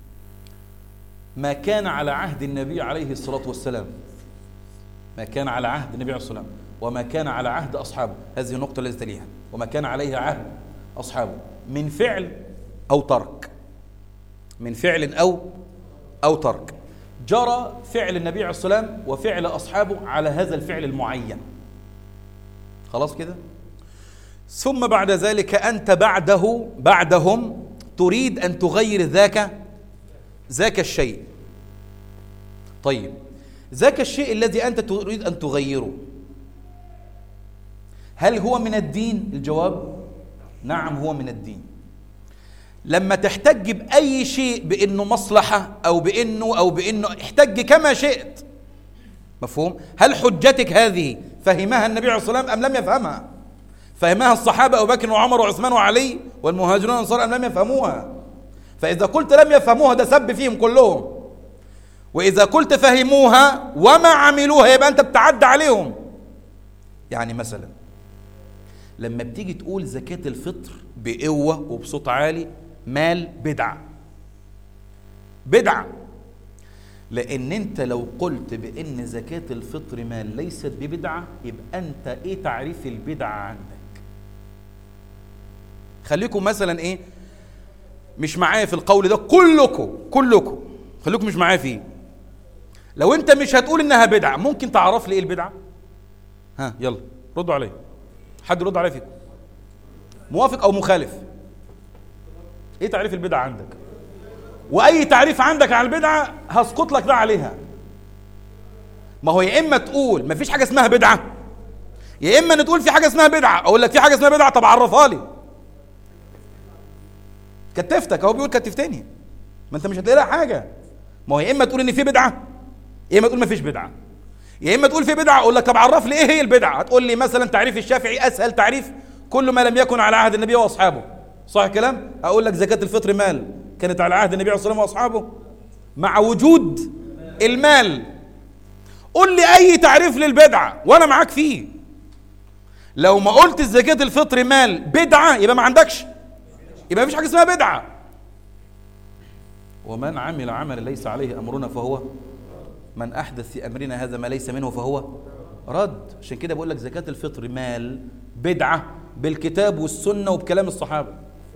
ما كان على عهد النبي عليه الصلاة والسلام ما كان على عهد النبي عليه الصلاة والسلام وما كان على عهد أصحابه هذه النقطة التي تليها وما كان عليها عهد أصحابه من فعل أو ترك من فعل أو أو ترك جرى فعل النبي عليه الصلاة والسلام وفعل أصحابه على هذا الفعل المعين خلاص كده ثم بعد ذلك أنت بعده بعدهم تريد أن تغير ذاك ذاك الشيء طيب ذاك الشيء الذي أنت تريد أن تغيره هل هو من الدين الجواب نعم هو من الدين لما تحتج بأي شيء بأنه مصلحة أو بأنه أو بأنه احتج كما شئت مفهوم؟ هل حجتك هذه فهمها النبي عليه الصلاة والسلام أم لم يفهمها؟ فهمها الصحابة أبو بكر وعمر وعثمان وعلي والمهاجرون والأنصار أم لم يفهموها؟ فإذا قلت لم يفهموها ده سب فيهم كلهم وإذا قلت فهموها وما عملوها يبقى أنت بتعدى عليهم يعني مثلا لما بتيجي تقول زكاة الفطر بقوة وبصوت عالي مال بدعة بدعة لأن أنت لو قلت بأن زكاة الفطر مال ليست ببدعة يبقى أنت إيه تعريف البدعة عندك خليكم مثلا إيه مش معايا في القول ده كلكم كلكم خليكم مش معايا فيه لو انت مش هتقول انها بدعه ممكن تعرف لي ايه البدعه ها يلا ردوا عليا حد يرد عليا فيكم موافق او مخالف ايه تعريف البدعه عندك واي تعريف عندك على البدعه هسقط لك ده عليها ما هو يا اما تقول ما فيش حاجه اسمها بدعه يا اما تقول في حاجه اسمها بدعه اقول لك في حاجه اسمها بدعه طب عرفها لي كتفتك اهو بيقول كتفتني ما انت مش هتلاقي لها حاجه ما هو يا اما تقول ان في بدعه يا اما تقول ما فيش بدعه يا اما تقول في بدعه اقول لك طب عرف لي ايه هي البدعه هتقول لي مثلا تعريف الشافعي اسهل تعريف كل ما لم يكن على عهد النبي واصحابه صح الكلام اقول لك زكاه الفطر مال كانت على عهد النبي عليه الصلاه والسلام واصحابه مع وجود المال قول لي اي تعريف للبدعه وانا معاك فيه لو ما قلت زكاه الفطر مال بدعه يبقى ما عندكش يبقى مفيش حاجه اسمها بدعه ومن عمل عملا ليس عليه امرنا فهو من احدث في امرنا هذا ما ليس منه فهو رد عشان كده بقول لك زكاه الفطر مال بدعه بالكتاب والسنه وبكلام الصحابه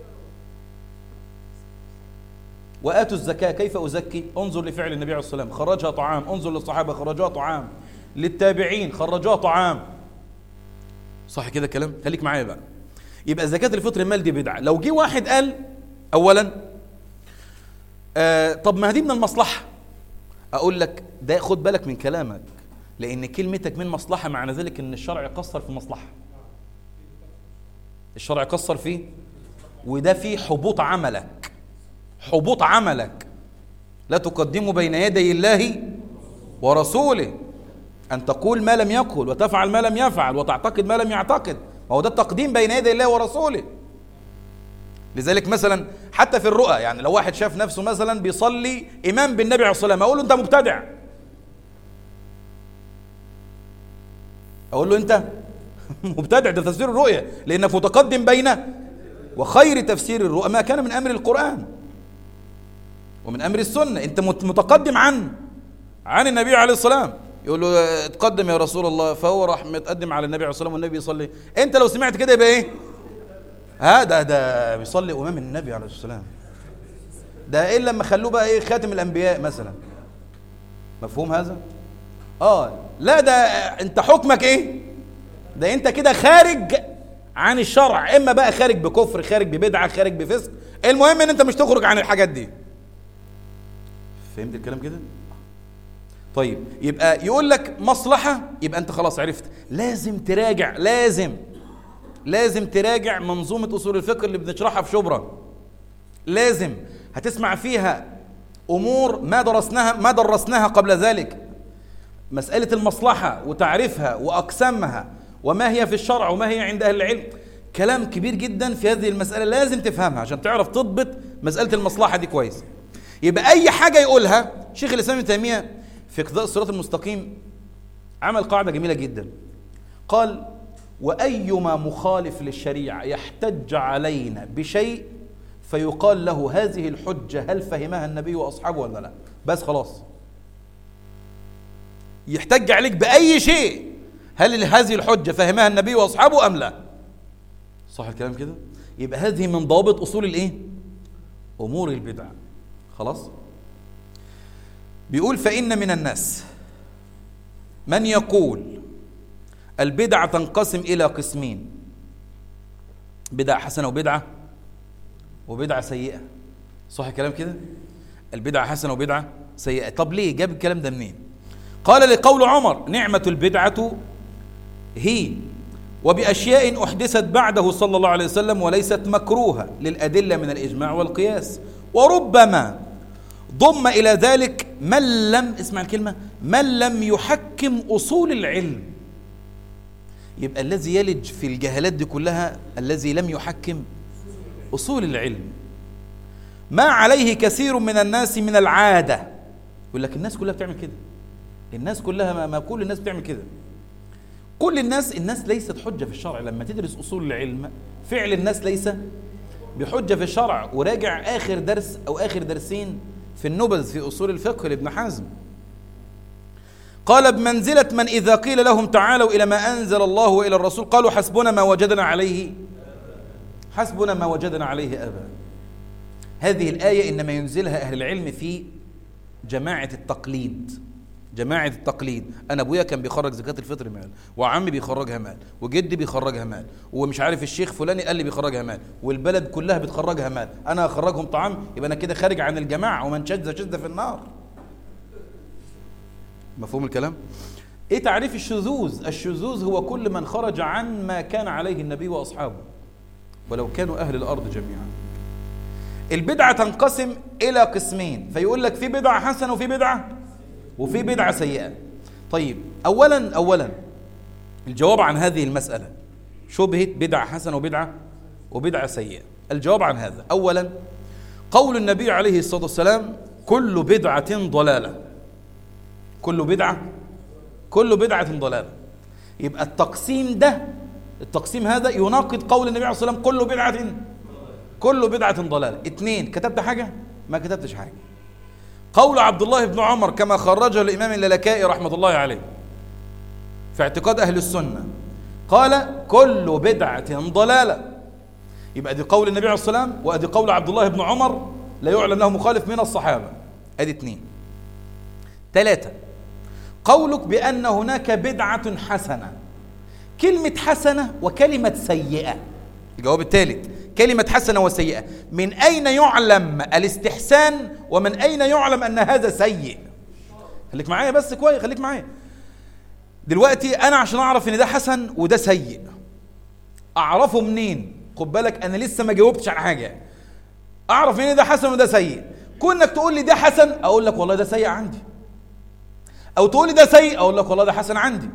واتوا الزكاه كيف ازكي انظر لفعل النبي عليه الصلاه والسلام خرجها طعام انظر للصحابه خرجوها طعام للتابعين خرجوها طعام صح كده كلام خليك معايا بقى يبقى زكاه الفطر المال دي بدعه لو جه واحد قال اولا آه طب ما دي من المصلحه اقول لك ده خد بالك من كلامك لان كلمتك من مصلحه معنى ذلك ان الشرع يقصر في المصلحه الشرع يقصر فيه وده فيه حبوط عملك حبوط عملك لا تقدموا بين يدي الله ورسوله أن تقول ما لم يقل وتفعل ما لم يفعل وتعتقد ما لم يعتقد ما هو ده التقديم بين يدي الله ورسوله لذلك مثلا حتى في الرؤى يعني لو واحد شاف نفسه مثلا بيصلي إمام بالنبي عليه الصلاة والسلام أقول له أنت مبتدع أقول له أنت مبتدع ده تفسير الرؤيا لأنك متقدم بين وخير تفسير الرؤى ما كان من أمر القرآن ومن أمر السنة أنت متقدم عن عن النبي عليه الصلاة والسلام يقول له اتقدم يا رسول الله فهو راح متقدم على النبي عليه الصلاه والسلام والنبي يصلي انت لو سمعت كده يبقى ايه ها ده ده بيصلي امام النبي عليه الصلاه والسلام ده ايه لما خلوه بقى ايه خاتم الانبياء مثلا مفهوم هذا اه لا ده انت حكمك ايه ده انت كده خارج عن الشرع اما بقى خارج بكفر خارج ببدعه خارج بفسق المهم ان انت مش تخرج عن الحاجات دي فهمت الكلام كده طيب يبقى يقول لك مصلحة يبقى أنت خلاص عرفت لازم تراجع لازم لازم تراجع منظومة أصول الفقه اللي بنشرحها في شبرا لازم هتسمع فيها أمور ما درسناها ما درسناها قبل ذلك مسألة المصلحة وتعريفها وأقسامها وما هي في الشرع وما هي عند أهل العلم كلام كبير جدا في هذه المسألة لازم تفهمها عشان تعرف تضبط مسألة المصلحة دي كويس يبقى أي حاجة يقولها شيخ الإسلام ابن تيمية في اقتضاء الصراط المستقيم عمل قاعدة جميلة جدا قال وأيما مخالف للشريعة يحتج علينا بشيء فيقال له هذه الحجة هل فهمها النبي وأصحابه ولا لا بس خلاص يحتج عليك بأي شيء هل هذه الحجة فهمها النبي وأصحابه أم لا صح الكلام كده يبقى هذه من ضابط أصول الإيه أمور البدع خلاص بيقول فإن من الناس من يقول البدعة تنقسم إلى قسمين بدعة حسنة وبدعة وبدعة سيئة صح الكلام كده البدعة حسنة وبدعة سيئة طب ليه جاب الكلام ده منين قال لقول عمر نعمة البدعة هي وبأشياء أحدثت بعده صلى الله عليه وسلم وليست مكروهة للأدلة من الإجماع والقياس وربما ضم إلى ذلك من لم اسمع الكلمة من لم يحكم أصول العلم يبقى الذي يلج في الجهالات دي كلها الذي لم يحكم أصول العلم ما عليه كثير من الناس من العادة يقول لك الناس كلها بتعمل كده الناس كلها ما, ما كل الناس بتعمل كده كل الناس الناس ليست حجة في الشرع لما تدرس أصول العلم فعل الناس ليس بحجة في الشرع وراجع آخر درس أو آخر درسين في النبذ في أصول الفقه لابن حزم قال بمنزلة من إذا قيل لهم تعالوا إلى ما أنزل الله وإلى الرسول قالوا حسبنا ما وجدنا عليه حسبنا ما وجدنا عليه آباء هذه الآية إنما ينزلها أهل العلم في جماعة التقليد جماعة التقليد أنا أبويا كان بيخرج زكاة الفطر مال وعمي بيخرجها مال وجدي بيخرجها مال ومش عارف الشيخ فلاني قال لي بيخرجها مال والبلد كلها بتخرجها مال أنا أخرجهم طعام يبقى أنا كده خارج عن الجماعة ومن شذ شذ في النار مفهوم الكلام؟ إيه تعريف الشذوذ؟ الشذوذ هو كل من خرج عن ما كان عليه النبي وأصحابه ولو كانوا أهل الأرض جميعا البدعة تنقسم إلى قسمين فيقول لك في بدعة حسنة وفي بدعة وفي بدعة سيئة طيب أولا أولا الجواب عن هذه المسألة شبهة بدعة حسنة وبدعة وبدعة سيئة الجواب عن هذا أولا قول النبي عليه الصلاة والسلام كل بدعة ضلالة كل بدعة كل بدعة ضلالة يبقى التقسيم ده التقسيم هذا يناقض قول النبي عليه الصلاة والسلام كل بدعة كل بدعة ضلالة اثنين كتبت حاجة ما كتبتش حاجة قول عبد الله بن عمر كما خرجه الإمام اللالكائي رحمة الله عليه في اعتقاد أهل السنة قال كل بدعة ضلالة يبقى دي قول النبي عليه الصلاة والسلام وأدي قول عبد الله بن عمر لا يعلم له مخالف من الصحابة أدي اثنين ثلاثة قولك بأن هناك بدعة حسنة كلمة حسنة وكلمة سيئة الجواب الثالث كلمة حسنة وسيئة من أين يعلم الاستحسان ومن أين يعلم أن هذا سيء خليك معايا بس كويس خليك معايا دلوقتي أنا عشان أعرف إن ده حسن وده سيء أعرفه منين خد بالك أنا لسه ما جاوبتش على حاجة أعرف إن ده حسن وده سيء كونك تقول لي ده حسن أقول لك والله ده سيء عندي أو تقول لي ده سيء أقول لك والله ده حسن عندي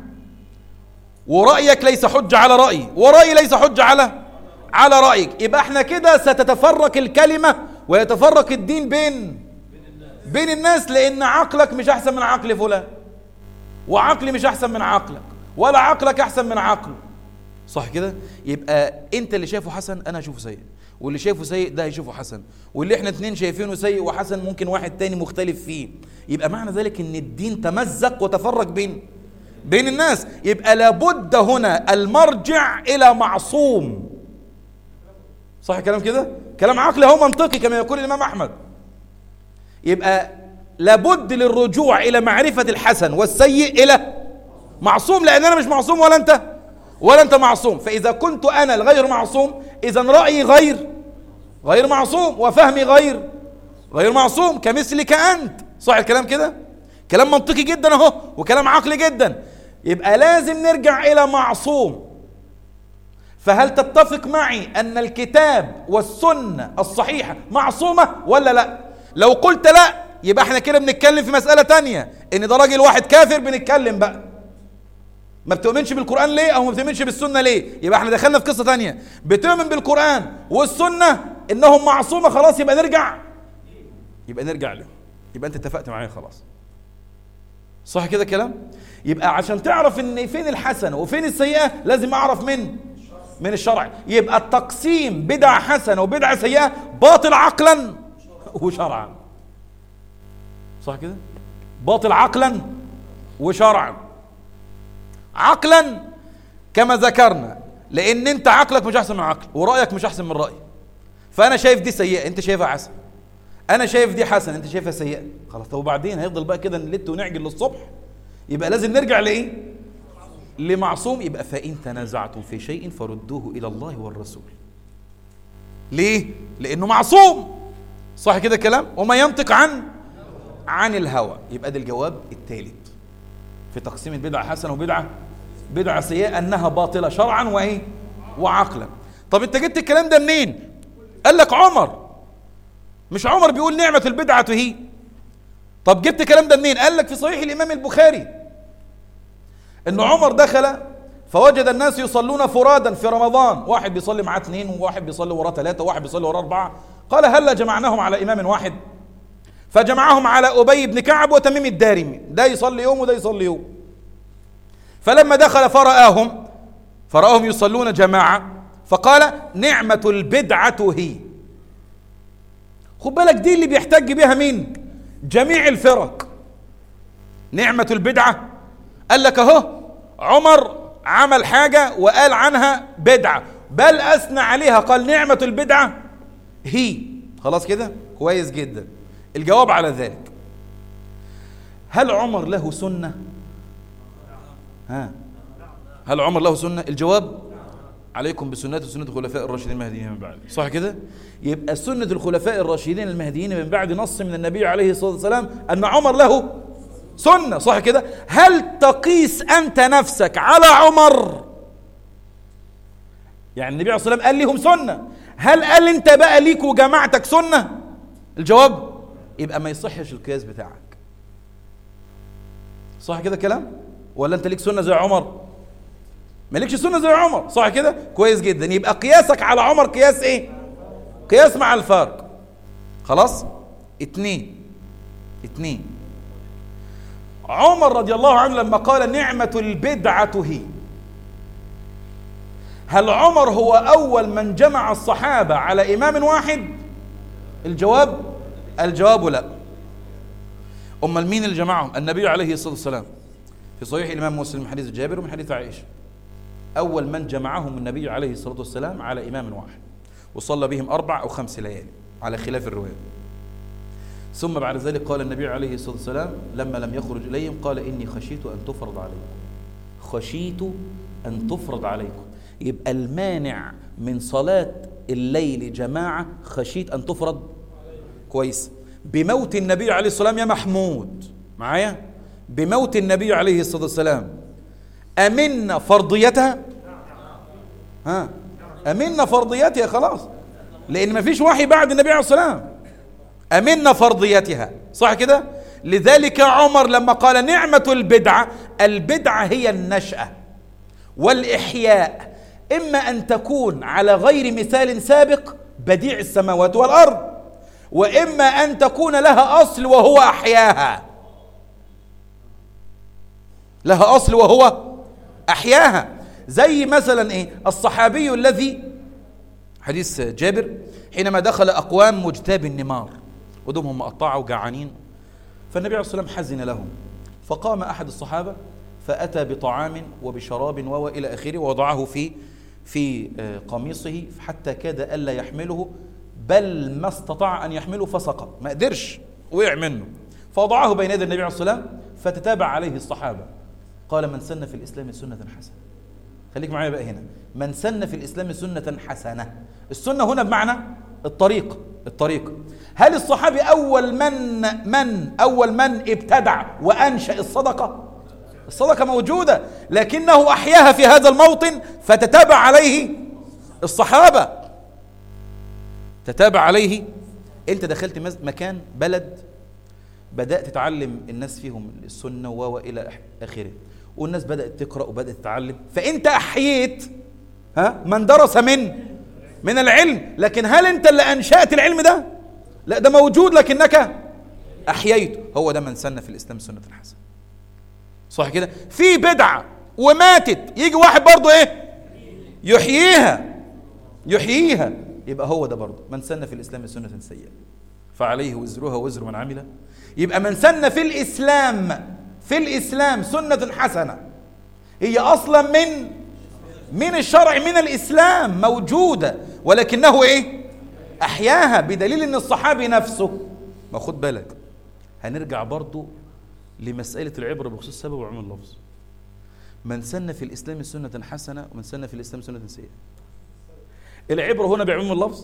ورأيك ليس حجة على رأيي ورأيي ليس حجة على على رأيك يبقى احنا كده ستتفرق الكلمة ويتفرق الدين بين بين الناس لأن عقلك مش أحسن من عقل فلان وعقلي مش أحسن من عقلك ولا عقلك أحسن من عقله صح كده يبقى انت اللي شايفه حسن انا هشوفه سيء واللي شايفه سيء ده هيشوفه حسن واللي احنا اتنين شايفينه سيء وحسن ممكن واحد تاني مختلف فيه يبقى معنى ذلك ان الدين تمزق وتفرق بين بين الناس يبقى لابد هنا المرجع الى معصوم صح الكلام كده كلام عقلي هو منطقي كما يقول الامام احمد يبقى لابد للرجوع الى معرفه الحسن والسيء الى معصوم لان انا مش معصوم ولا انت ولا انت معصوم فاذا كنت انا الغير معصوم اذا رايي غير غير معصوم وفهمي غير غير معصوم كمثلك انت صح الكلام كده كلام منطقي جدا اهو وكلام عقلي جدا يبقى لازم نرجع الى معصوم فهل تتفق معي ان الكتاب والسنه الصحيحه معصومه ولا لا لو قلت لا يبقى احنا كده بنتكلم في مساله تانية ان ده راجل واحد كافر بنتكلم بقى ما بتؤمنش بالقران ليه او ما بتؤمنش بالسنه ليه يبقى احنا دخلنا في قصه تانية بتؤمن بالقران والسنه انهم معصومه خلاص يبقى نرجع يبقى نرجع له يبقى انت اتفقت معايا خلاص صح كده كلام يبقى عشان تعرف ان فين الحسنه وفين السيئه لازم اعرف من من الشرع يبقى التقسيم بدعه حسنه وبدعه سيئه باطل عقلا وشرعا صح كده باطل عقلا وشرعا عقلا كما ذكرنا لان انت عقلك مش احسن من عقل ورايك مش احسن من رايي فانا شايف دي سيئه انت شايفها حسن انا شايف دي حسن انت شايفها سيئه خلاص طب وبعدين هيفضل بقى كده نلت ونعجل للصبح يبقى لازم نرجع لايه لمعصوم يبقى فان تنازعتم في شيء فردوه الى الله والرسول ليه لانه معصوم صح كده كلام وما ينطق عن عن الهوى يبقى ده الجواب الثالث في تقسيم البدعه حسنه وبدعه بدعة سيئة أنها باطلة شرعا وإيه وعقلا طب أنت جبت الكلام ده منين قال لك عمر مش عمر بيقول نعمة البدعة هي طب جبت الكلام ده منين قال لك في صحيح الإمام البخاري أن عمر دخل فوجد الناس يصلون فرادا في رمضان واحد بيصلي معاه اثنين وواحد بيصلي وراه ثلاثة وواحد بيصلي وراه أربعة قال هلا جمعناهم على إمام واحد فجمعهم على أبي بن كعب وتميم الدارمي ده يصلي يوم وده يصلي يوم فلما دخل فرآهم فرآهم يصلون جماعة فقال نعمة البدعة هي خد بالك دي اللي بيحتج بها مين جميع الفرق نعمة البدعة قال لك اهو عمر عمل حاجة وقال عنها بدعة بل أثنى عليها قال نعمة البدعة هي خلاص كده كويس جدا الجواب على ذلك هل عمر له سنة ها هل عمر له سنة الجواب عليكم بسنة سنة الخلفاء الراشدين المهديين من بعد صح كده يبقى سنة الخلفاء الراشدين المهديين من بعد نص من النبي عليه الصلاة والسلام أن عمر له سنة صح كده هل تقيس أنت نفسك على عمر يعني النبي عليه الصلاة والسلام قال لهم سنة هل قال انت بقى ليك وجماعتك سنة الجواب يبقى ما يصحش القياس بتاعك صح كده كلام ولا انت ليك سنة زي عمر مالكش سنة زي عمر صح كده كويس جدا يبقى قياسك على عمر قياس ايه قياس مع الفارق خلاص اتنين اتنين عمر رضي الله عنه لما قال نعمة البدعة هي هل عمر هو أول من جمع الصحابة على إمام واحد الجواب الجواب لا أمال مين اللي جمعهم النبي عليه الصلاة والسلام في صحيح الإمام مسلم من حديث جابر ومن حديث عائشة أول من جمعهم النبي عليه الصلاة والسلام على إمام واحد وصلى بهم أربع أو خمس ليالي على خلاف الرواية ثم بعد ذلك قال النبي عليه الصلاة والسلام لما لم يخرج إليهم قال إني خشيت أن تفرض عليكم خشيت أن تفرض عليكم يبقى المانع من صلاة الليل جماعة خشيت أن تفرض كويس بموت النبي عليه الصلاة والسلام يا محمود معايا بموت النبي عليه الصلاة والسلام أمنا فرضيتها ها أمنا فرضيتها خلاص لأن ما فيش وحي بعد النبي عليه الصلاة والسلام أمنا فرضيتها صح كده لذلك عمر لما قال نعمة البدعة البدعة هي النشأة والإحياء إما أن تكون على غير مثال سابق بديع السماوات والأرض وإما أن تكون لها أصل وهو أحياها لها أصل وهو أحياها زي مثلا إيه الصحابي الذي حديث جابر حينما دخل أقوام مجتاب النمار ودمهم مقطعة وجعانين فالنبي عليه الصلاة والسلام حزن لهم فقام أحد الصحابة فأتى بطعام وبشراب وإلى آخره ووضعه في في قميصه حتى كاد ألا يحمله بل ما استطاع أن يحمله فسقط ما قدرش وقع منه فوضعه بين يدي النبي عليه الصلاة والسلام فتتابع عليه الصحابة قال من سن في الإسلام سنة حسنة خليك معايا بقى هنا من سن في الإسلام سنة حسنة السنة هنا بمعنى الطريق الطريق هل الصحابي أول من من أول من ابتدع وأنشأ الصدقة الصدقة موجودة لكنه أحياها في هذا الموطن فتتابع عليه الصحابة تتابع عليه أنت دخلت مكان بلد بدأت تعلم الناس فيهم السنة وإلى آخره والناس بدأت تقرأ وبدأت تتعلم فأنت أحييت ها من درس من من العلم لكن هل أنت اللي أنشأت العلم ده لا ده موجود لكنك أحييته هو ده من سن في الإسلام سنة حسنة صح كده في بدعة وماتت يجي واحد برضه ايه يحييها يحييها يبقى هو ده برضه من سن في الإسلام سنة سيئة فعليه وزرها وزر من عمل يبقى من سن في الإسلام في الإسلام سنة حسنة هي أصلا من من الشرع من الإسلام موجودة ولكنه إيه أحياها بدليل أن الصحابي نفسه ما خد بالك هنرجع برضو لمسألة العبرة بخصوص السبب وعموم اللفظ من سن في الإسلام سنة حسنة ومن سن في الإسلام سنة سيئة العبرة هنا بعموم اللفظ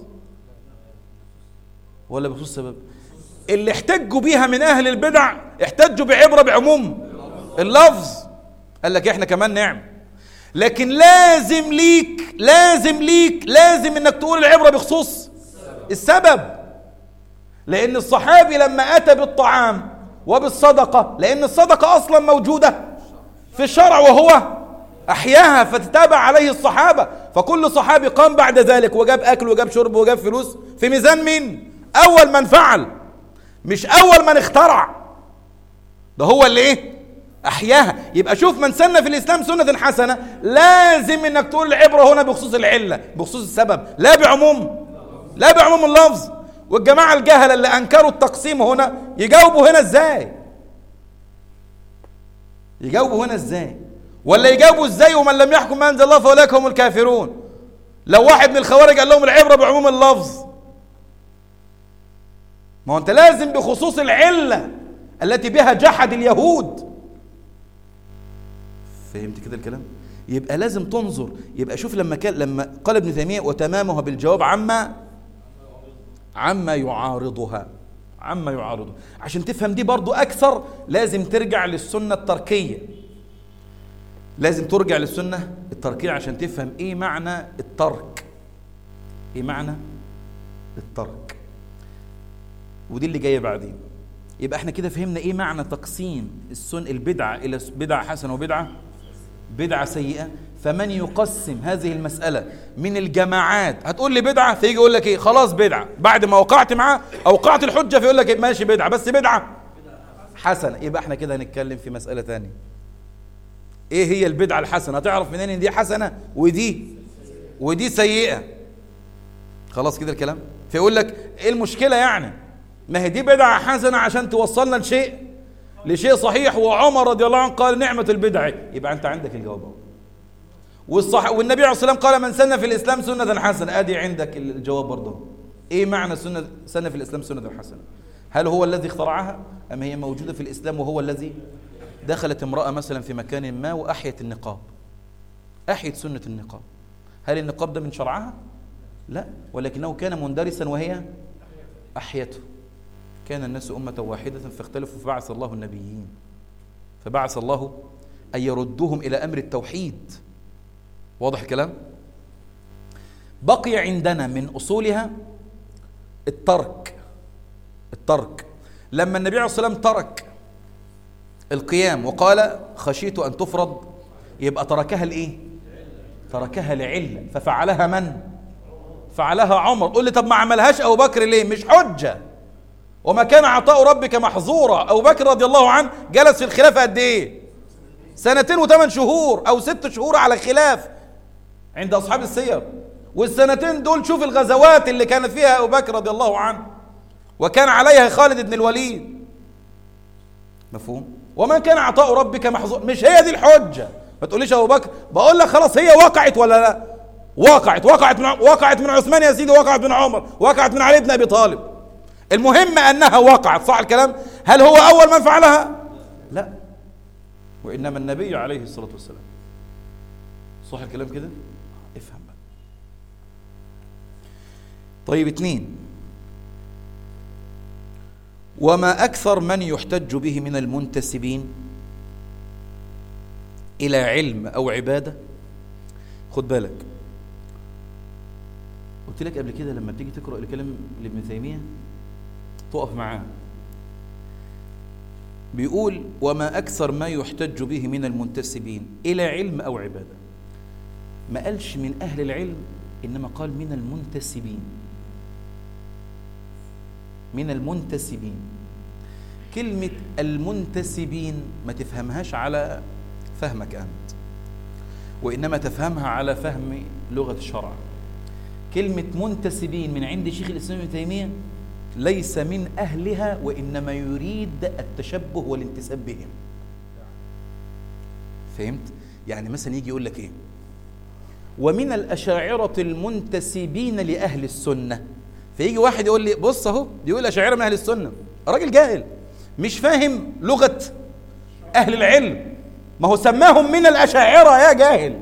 ولا بخصوص السبب اللي احتجوا بيها من أهل البدع احتجوا بعبرة بعموم اللفظ قال لك احنا كمان نعم لكن لازم ليك لازم ليك لازم انك تقول العبرة بخصوص السبب لان الصحابي لما اتى بالطعام وبالصدقة لان الصدقة اصلا موجودة في الشرع وهو احياها فتتابع عليه الصحابة فكل صحابي قام بعد ذلك وجاب اكل وجاب شرب وجاب فلوس في ميزان مين اول من فعل مش اول من اخترع ده هو اللي ايه احياها يبقى شوف من سن في الاسلام سنه حسنه لازم انك تقول العبره هنا بخصوص العله بخصوص السبب لا بعموم لا بعموم اللفظ والجماعه الجهله اللي انكروا التقسيم هنا يجاوبوا هنا ازاي يجاوبوا هنا ازاي ولا يجاوبوا ازاي ومن لم يحكم ما انزل الله فاولئك هم الكافرون لو واحد من الخوارج قال لهم العبره بعموم اللفظ ما هو انت لازم بخصوص العله التي بها جحد اليهود فهمت كده الكلام يبقى لازم تنظر يبقى شوف لما كان لما قال ابن تيميه وتمامها بالجواب عما عما يعارضها عما يعارضها عشان تفهم دي برضو اكثر لازم ترجع للسنه التركيه لازم ترجع للسنه التركيه عشان تفهم ايه معنى الترك ايه معنى الترك ودي اللي جايه بعدين يبقى احنا كده فهمنا ايه معنى تقسيم السن البدعه الى بدعه حسنه وبدعه بدعه سيئه فمن يقسم هذه المساله من الجماعات هتقول لي بدعه فيجي يقول لك ايه خلاص بدعه بعد ما وقعت معاه اوقعت الحجه فيقول لك إيه ماشي بدعه بس بدعه حسنه يبقى احنا كده هنتكلم في مساله ثانيه ايه هي البدعه الحسنه هتعرف منين ان دي حسنه ودي ودي سيئه خلاص كده الكلام فيقول لك ايه المشكله يعني ما هي دي بدعة حسنة عشان توصلنا لشيء لشيء صحيح وعمر رضي الله عنه قال نعمة البدع يبقى أنت عندك الجواب اهو والصح والنبي عليه الصلاة والسلام قال من سن في الإسلام سنة حسنة أدي عندك الجواب برضه إيه معنى سنة سنة في الإسلام سنة حسنة هل هو الذي اخترعها أم هي موجودة في الإسلام وهو الذي دخلت امرأة مثلا في مكان ما وأحيت النقاب أحيت سنة النقاب هل النقاب ده من شرعها؟ لا ولكنه كان مندرسا وهي أحيته كان الناس أمة واحدة فاختلفوا فبعث الله النبيين فبعث الله أن يردهم إلى أمر التوحيد واضح الكلام؟ بقي عندنا من أصولها الترك الترك لما النبي عليه الصلاة والسلام ترك القيام وقال خشيت أن تفرض يبقى تركها لإيه؟ تركها لعلة ففعلها من؟ فعلها عمر قل لي طب ما عملهاش أبو بكر ليه؟ مش حجة وما كان عطاء ربك محظورا أبو بكر رضي الله عنه جلس في الخلافة قد إيه؟ سنتين وثمان شهور أو ست شهور على خلاف عند أصحاب السير والسنتين دول شوف الغزوات اللي كانت فيها أبو بكر رضي الله عنه وكان عليها خالد بن الوليد مفهوم؟ وما كان عطاء ربك محظور مش هي دي الحجة ما تقوليش أبو بكر بقول لك خلاص هي وقعت ولا لا؟ وقعت وقعت من وقعت من عثمان يا سيدي وقعت من عمر وقعت من علي بن أبي طالب المهم أنها وقعت صح الكلام هل هو أول من فعلها لا وإنما النبي عليه الصلاة والسلام صح الكلام كده افهم بقى طيب اتنين وما أكثر من يحتج به من المنتسبين إلى علم أو عبادة خد بالك قلت لك قبل كده لما بتيجي تقرأ الكلام لابن تيمية تقف معاه بيقول وما أكثر ما يحتج به من المنتسبين إلى علم أو عبادة ما قالش من أهل العلم إنما قال من المنتسبين من المنتسبين كلمة المنتسبين ما تفهمهاش على فهمك أنت وإنما تفهمها على فهم لغة الشرع كلمة منتسبين من عند شيخ الإسلام ابن تيمية ليس من أهلها وإنما يريد التشبه والانتساب بهم فهمت؟ يعني مثلا يجي يقول لك إيه ومن الأشاعرة المنتسبين لأهل السنة فيجي واحد يقول لي بص أهو يقول أشاعرة من أهل السنة راجل جاهل مش فاهم لغة أهل العلم ما هو سماهم من الأشاعرة يا جاهل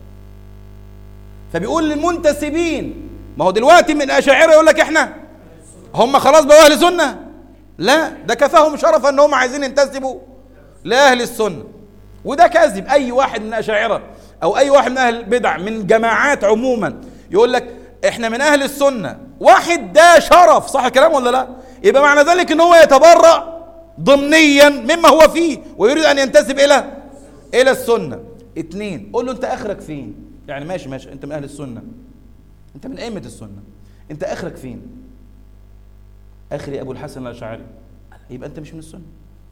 فبيقول للمنتسبين ما هو دلوقتي من الأشاعرة يقول لك إحنا هم خلاص بقوا أهل سنة لا ده كفاهم شرفا ان هم عايزين ينتسبوا لأهل السنة وده كذب أي واحد من الأشاعرة او اي واحد من اهل البدع من جماعات عموما يقول لك احنا من اهل السنه واحد ده شرف صح الكلام ولا لا يبقى معنى ذلك ان هو يتبرأ ضمنيا مما هو فيه ويريد ان ينتسب الى الى السنه اتنين قول له انت اخرك فين يعني ماشي ماشي انت من اهل السنه انت من ائمه السنه انت اخرك فين اخري ابو الحسن الاشعري يبقى انت مش من السنه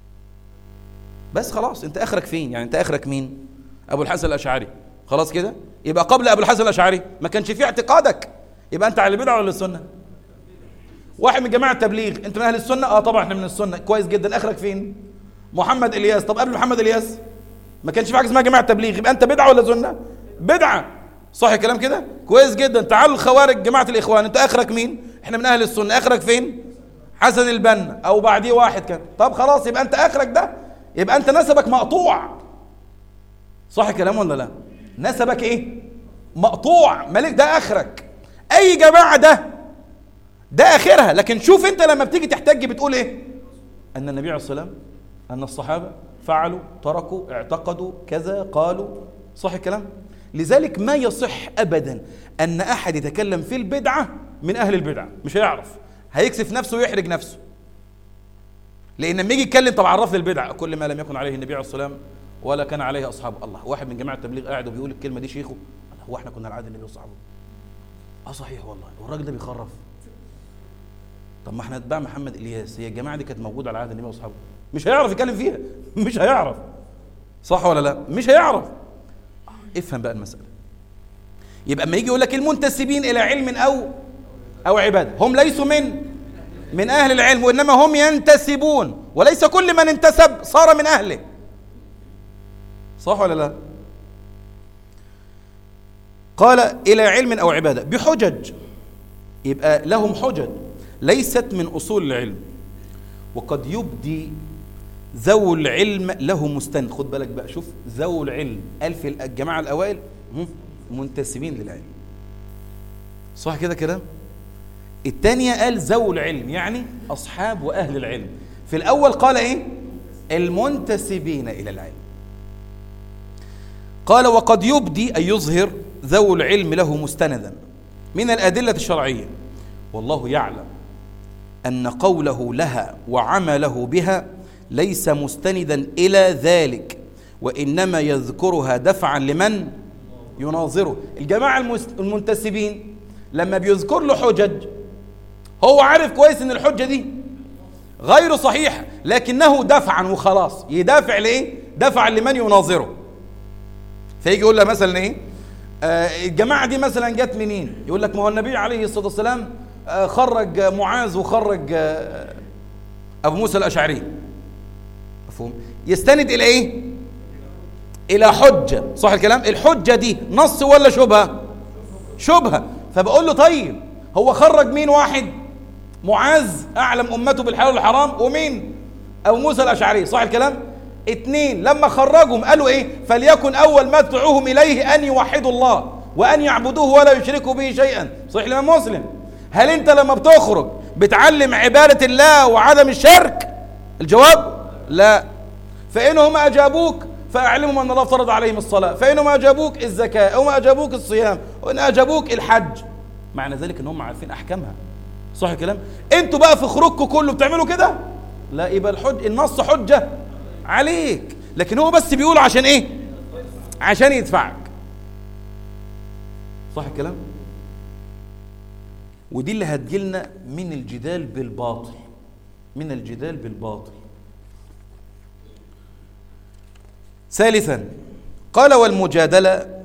بس خلاص انت اخرك فين يعني انت اخرك مين ابو الحسن الاشعري خلاص كده يبقى قبل ابو الحسن الاشعري ما كانش فيه اعتقادك يبقى انت على البدعه ولا السنه واحد من جماعه التبليغ انت من اهل السنه اه طبعا احنا من السنه كويس جدا اخرك فين محمد الياس طب قبل محمد الياس ما كانش في حاجه اسمها جماعه تبليغ يبقى انت بدعه ولا سنه بدعه صح الكلام كده كويس جدا تعالوا الخوارج جماعه الاخوان انت اخرك مين احنا من اهل السنه اخرك فين حسن البنا او بعديه واحد كان طب خلاص يبقى انت اخرك ده يبقى انت نسبك مقطوع صح الكلام ولا لا نسبك ايه مقطوع مالك ده اخرك اي جماعه ده ده اخرها لكن شوف انت لما بتيجي تحتج بتقول ايه ان النبي عليه الصلاه والسلام ان الصحابه فعلوا تركوا اعتقدوا كذا قالوا صح الكلام لذلك ما يصح ابدا ان احد يتكلم في البدعه من اهل البدعه مش هيعرف هيكسف نفسه ويحرج نفسه لان لما يجي يتكلم طب عرف لي البدعه كل ما لم يكن عليه النبي عليه الصلاه والسلام ولا كان عليه اصحابه الله واحد من جماعه التبليغ قاعد وبيقول الكلمه دي شيخه الله هو احنا كنا على عهد النبي واصحابه اه صحيح والله والراجل ده بيخرف طب ما احنا اتباع محمد الياس هي الجماعه دي كانت موجوده على عهد النبي واصحابه مش هيعرف يتكلم فيها مش هيعرف صح ولا لا مش هيعرف افهم بقى المساله يبقى اما يجي يقول لك المنتسبين الى علم او او عباده هم ليسوا من من اهل العلم وانما هم ينتسبون وليس كل من انتسب صار من اهله صح ولا لا قال الى علم او عباده بحجج يبقى لهم حجج ليست من اصول العلم وقد يبدي ذو العلم له مستند خد بالك بقى شوف ذو العلم قال في الجماعه الاوائل هم منتسبين للعلم صح كده كده الثانية قال ذو العلم يعني أصحاب وأهل العلم في الأول قال إيه المنتسبين إلى العلم قال وقد يبدي أن يظهر ذو العلم له مستندا من الأدلة الشرعية والله يعلم أن قوله لها وعمله بها ليس مستندا إلى ذلك وإنما يذكرها دفعا لمن يناظره الجماعة المنتسبين لما بيذكر له حجج هو عارف كويس ان الحجة دي غير صحيحة لكنه دفعا وخلاص يدافع لإيه دفعا لمن يناظره فيجي يقول له مثلا ايه آه الجماعة دي مثلا جت منين يقول لك ما هو النبي عليه الصلاة والسلام آه خرج معاذ وخرج آه أبو موسى الأشعري مفهوم يستند إلى إيه إلى حجة صح الكلام الحجة دي نص ولا شبهة شبهة فبقول له طيب هو خرج مين واحد معاذ أعلم أمته بالحلال والحرام ومين أبو موسى الأشعري صح الكلام اتنين لما خرجهم قالوا ايه فليكن اول ما تدعوهم اليه ان يوحدوا الله وان يعبدوه ولا يشركوا به شيئا صحيح الامام مسلم هل انت لما بتخرج بتعلم عباده الله وعدم الشرك الجواب لا فانهم اجابوك فاعلمهم ان الله فرض عليهم الصلاه فانهم اجابوك الزكاه او ما اجابوك الصيام وان اجابوك الحج معنى ذلك ان هم عارفين احكامها صح الكلام انتوا بقى في خروجكم كله بتعملوا كده لا يبقى الحج النص حجه عليك لكن هو بس بيقول عشان ايه عشان يدفعك صح الكلام ودي اللي هتجيلنا من الجدال بالباطل من الجدال بالباطل ثالثا قال والمجادلة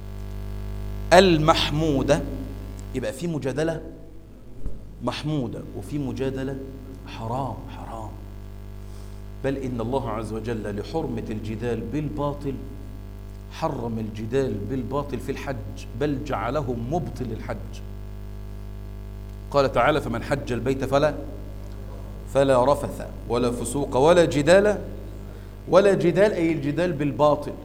المحمودة يبقى في مجادلة محمودة وفي مجادلة حرام حرام بل إن الله عز وجل لحرمة الجدال بالباطل حرم الجدال بالباطل في الحج بل جعله مبطل الحج قال تعالى فمن حج البيت فلا فلا رفث ولا فسوق ولا جدال ولا جدال أي الجدال بالباطل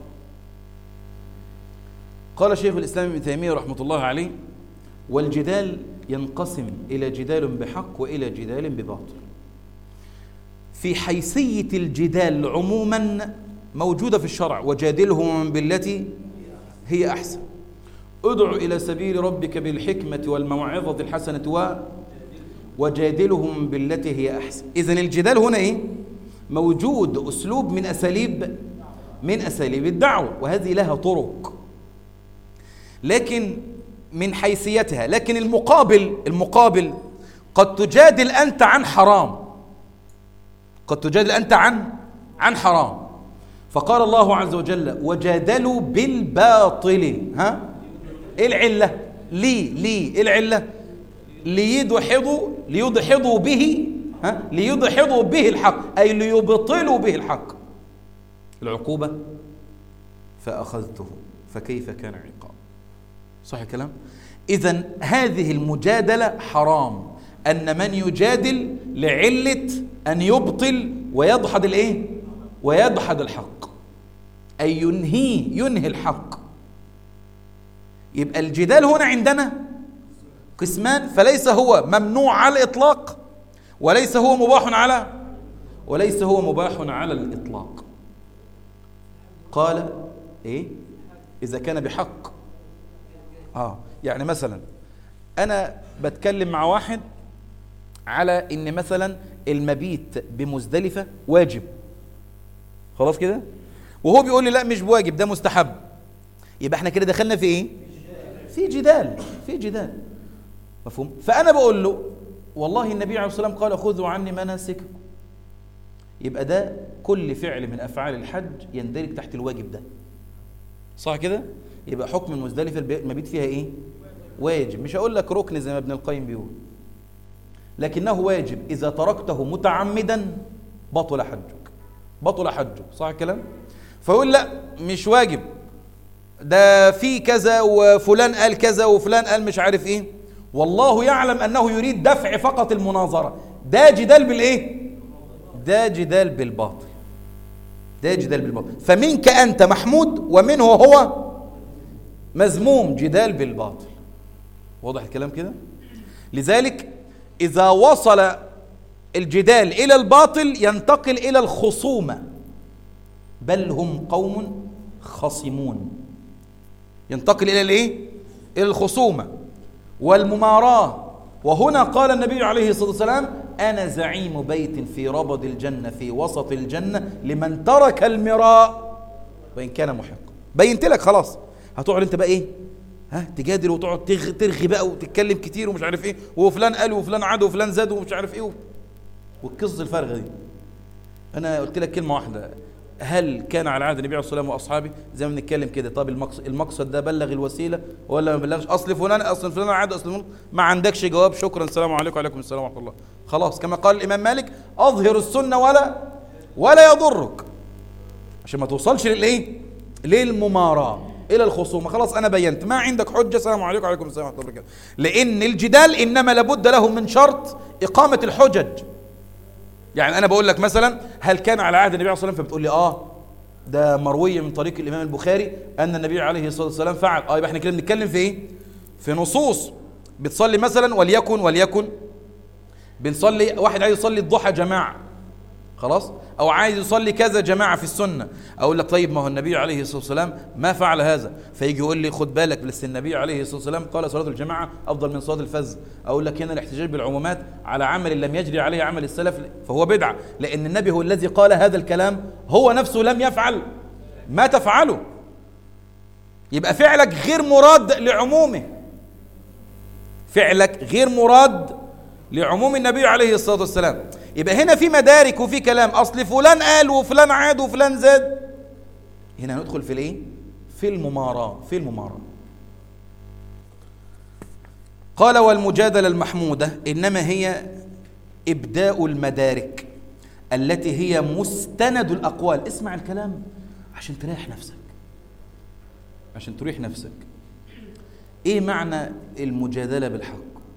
قال شيخ الإسلام ابن تيمية رحمة الله عليه والجدال ينقسم إلى جدال بحق وإلى جدال بباطل في حيثية الجدال عموما موجودة في الشرع وجادلهم بالتي هي أحسن ادع إلى سبيل ربك بالحكمة والموعظة الحسنة و وجادلهم بالتي هي أحسن إذن الجدال هنا إيه؟ موجود أسلوب من أساليب من أساليب الدعوة وهذه لها طرق لكن من حيثيتها لكن المقابل المقابل قد تجادل أنت عن حرام قد تجادل أنت عن عن حرام فقال الله عز وجل وجادلوا بالباطل ها ايه العلة ليه ليه ايه العلة ليدحضوا ليدحضوا به ها ليدحضوا به الحق أي ليبطلوا به الحق العقوبة فأخذته فكيف كان عقاب صح الكلام إذا هذه المجادلة حرام أن من يجادل لعلة أن يبطل ويدحض الإيه ويدحض الحق أي ينهيه ينهي الحق يبقى الجدال هنا عندنا قسمان فليس هو ممنوع على الإطلاق وليس هو مباح على وليس هو مباح على الإطلاق قال إيه إذا كان بحق آه يعني مثلا أنا بتكلم مع واحد على إن مثلا المبيت بمزدلفة واجب خلاص كده وهو بيقول لي لا مش بواجب ده مستحب يبقى احنا كده دخلنا في ايه في جدال في جدال مفهوم فانا بقول له والله النبي عليه الصلاه والسلام قال خذوا عني مناسككم يبقى ده كل فعل من افعال الحج يندرج تحت الواجب ده صح كده يبقى حكم المزدلفه المبيت فيها ايه واجب مش هقول لك ركن زي ما ابن القيم بيقول لكنه واجب اذا تركته متعمدا بطل حجك بطل حجه صح الكلام فيقول لا مش واجب ده في كذا وفلان قال كذا وفلان قال مش عارف ايه والله يعلم انه يريد دفع فقط المناظره ده جدال بالايه ده جدال بالباطل ده جدال بالباطل فمنك انت محمود ومنه هو مذموم جدال بالباطل واضح الكلام كده لذلك اذا وصل الجدال الى الباطل ينتقل الى الخصومه بل هم قوم خصمون ينتقل الى الايه الى الخصومه والمماراه وهنا قال النبي عليه الصلاه والسلام انا زعيم بيت في ربض الجنه في وسط الجنه لمن ترك المراء وان كان محقا بينت لك خلاص هتقعد انت بقى ايه ها تجادل وتقعد ترغي بقى وتتكلم كتير ومش عارف ايه وفلان قال وفلان عاد وفلان زاد ومش عارف ايه والقصه الفارغه دي انا قلت لك كلمه واحده هل كان على عهد النبي عليه الصلاه والسلام واصحابه زي ما بنتكلم كده طب المقصد, المقصد ده بلغ الوسيله ولا ما بلغش اصل فلان اصل فلان عاد اصل فلان ما عندكش جواب شكرا السلام عليكم وعليكم السلام ورحمه الله خلاص كما قال الامام مالك اظهر السنه ولا ولا يضرك عشان ما توصلش للايه للمماراه الى الخصومه خلاص انا بينت ما عندك حجه السلام عليكم وعليكم السلام ورحمه الله وبركاته لان الجدال انما لابد له من شرط اقامه الحجج يعني انا بقول لك مثلا هل كان على عهد النبي عليه الصلاه والسلام فبتقول لي اه ده مرويه من طريق الامام البخاري ان النبي عليه الصلاه والسلام فعل اه يبقى احنا كده بنتكلم في ايه في نصوص بتصلي مثلا وليكن وليكن بنصلي واحد عايز يصلي الضحى جماعه خلاص او عايز يصلي كذا جماعه في السنه اقول لك طيب ما هو النبي عليه الصلاه والسلام ما فعل هذا فيجي يقول لي خد بالك بس النبي عليه الصلاه والسلام قال صلاه الجماعه افضل من صلاه الفز اقول لك هنا الاحتجاج بالعمومات على عمل لم يجري عليه عمل السلف فهو بدعه لان النبي هو الذي قال هذا الكلام هو نفسه لم يفعل ما تفعله يبقى فعلك غير مراد لعمومه فعلك غير مراد لعموم النبي عليه الصلاه والسلام يبقى هنا في مدارك وفي كلام اصل فلان قال وفلان عاد وفلان زاد هنا ندخل في الايه في المماراه في المماراه قال والمجادله المحموده انما هي ابداء المدارك التي هي مستند الاقوال اسمع الكلام عشان تريح نفسك عشان تريح نفسك ايه معنى المجادله بالحق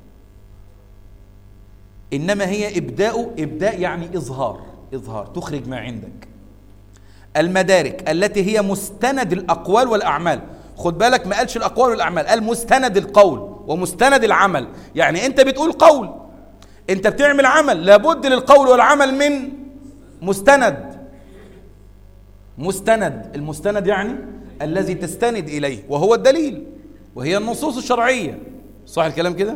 انما هي ابداء ابداء يعني اظهار اظهار تخرج ما عندك المدارك التي هي مستند الاقوال والاعمال خد بالك ما قالش الاقوال والاعمال قال مستند القول ومستند العمل يعني انت بتقول قول انت بتعمل عمل لابد للقول والعمل من مستند مستند المستند يعني الذي تستند إليه وهو الدليل وهي النصوص الشرعية صح الكلام كده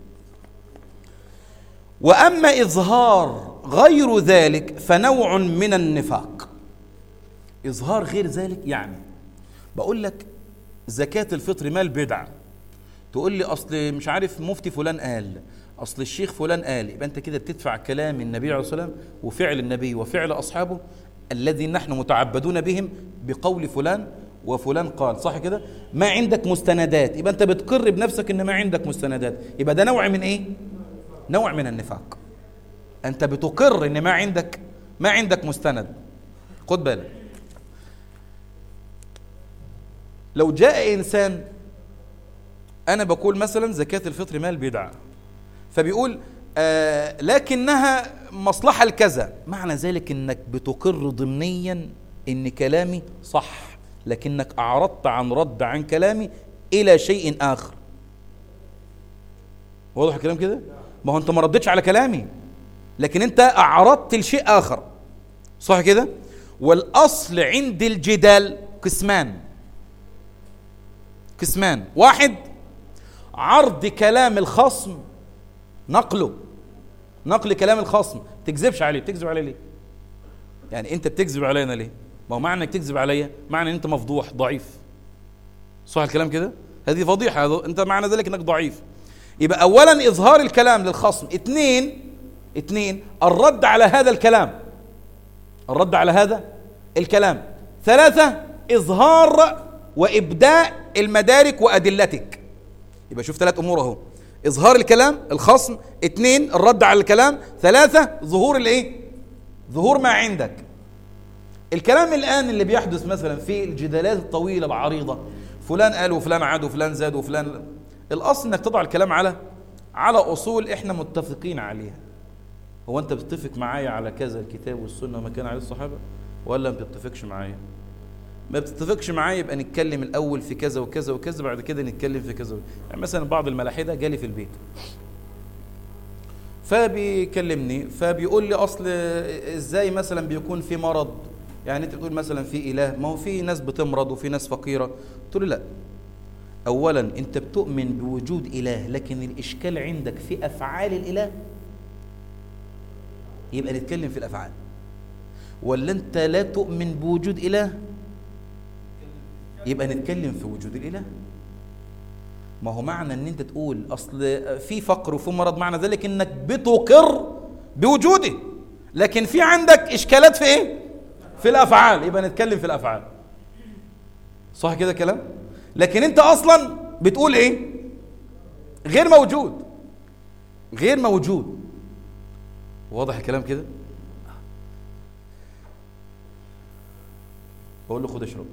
وأما إظهار غير ذلك فنوع من النفاق إظهار غير ذلك يعني بقول لك زكاة الفطر مال بدعة تقول لي أصل مش عارف مفتي فلان قال أصل الشيخ فلان قال يبقى أنت كده بتدفع كلام النبي عليه الصلاة والسلام وفعل النبي وفعل أصحابه الذي نحن متعبدون بهم بقول فلان وفلان قال صح كده ما عندك مستندات يبقى أنت بتقر بنفسك إن ما عندك مستندات يبقى ده نوع من إيه نوع من النفاق أنت بتقر إن ما عندك ما عندك مستند خد بالك لو جاء إنسان أنا بقول مثلا زكاة الفطر مال بدعة فبيقول آه لكنها مصلحة الكذا معنى ذلك أنك بتقر ضمنيا أن كلامي صح لكنك أعرضت عن رد عن كلامي إلى شيء آخر واضح الكلام كده؟ ما هو أنت ما ردتش على كلامي لكن أنت أعرضت لشيء آخر صح كده؟ والأصل عند الجدال قسمان قسمان واحد عرض كلام الخصم نقله نقل كلام الخصم تكذبش عليه بتكذب عليه ليه يعني انت بتكذب علينا ليه ما هو معنى انك تكذب عليا معنى ان انت مفضوح ضعيف صح الكلام كده هذه فضيحه هذا انت معنى ذلك انك ضعيف يبقى اولا اظهار الكلام للخصم اثنين اثنين الرد على هذا الكلام الرد على هذا الكلام ثلاثة إظهار وإبداء المدارك وأدلتك يبقى شوف ثلاث أمور أهو إظهار الكلام الخصم اثنين الرد على الكلام ثلاثة ظهور الإيه ظهور ما عندك الكلام الآن اللي بيحدث مثلا في الجدالات الطويلة العريضة فلان قال وفلان عاد وفلان زاد وفلان الأصل إنك تضع الكلام على على أصول إحنا متفقين عليها هو أنت بتتفق معايا على كذا الكتاب والسنة ما كان عليه الصحابة ولا ما بتتفقش معايا ما بتتفقش معايا يبقى نتكلم الاول في كذا وكذا وكذا بعد كده نتكلم في كذا يعني مثلا بعض الملاحده جالي في البيت فبيكلمني فبيقول لي اصل ازاي مثلا بيكون في مرض يعني انت بتقول مثلا في اله ما هو في ناس بتمرض وفي ناس فقيره قلت له لا اولا انت بتؤمن بوجود اله لكن الاشكال عندك في افعال الاله يبقى نتكلم في الافعال ولا انت لا تؤمن بوجود اله يبقى نتكلم في وجود الاله ما هو معنى ان انت تقول اصل في فقر وفي مرض معنى ذلك انك بتقر بوجوده لكن في عندك اشكالات في ايه في الافعال يبقى نتكلم في الافعال صح كده كلام لكن انت اصلا بتقول ايه غير موجود غير موجود واضح الكلام كده بقول له خد اشرب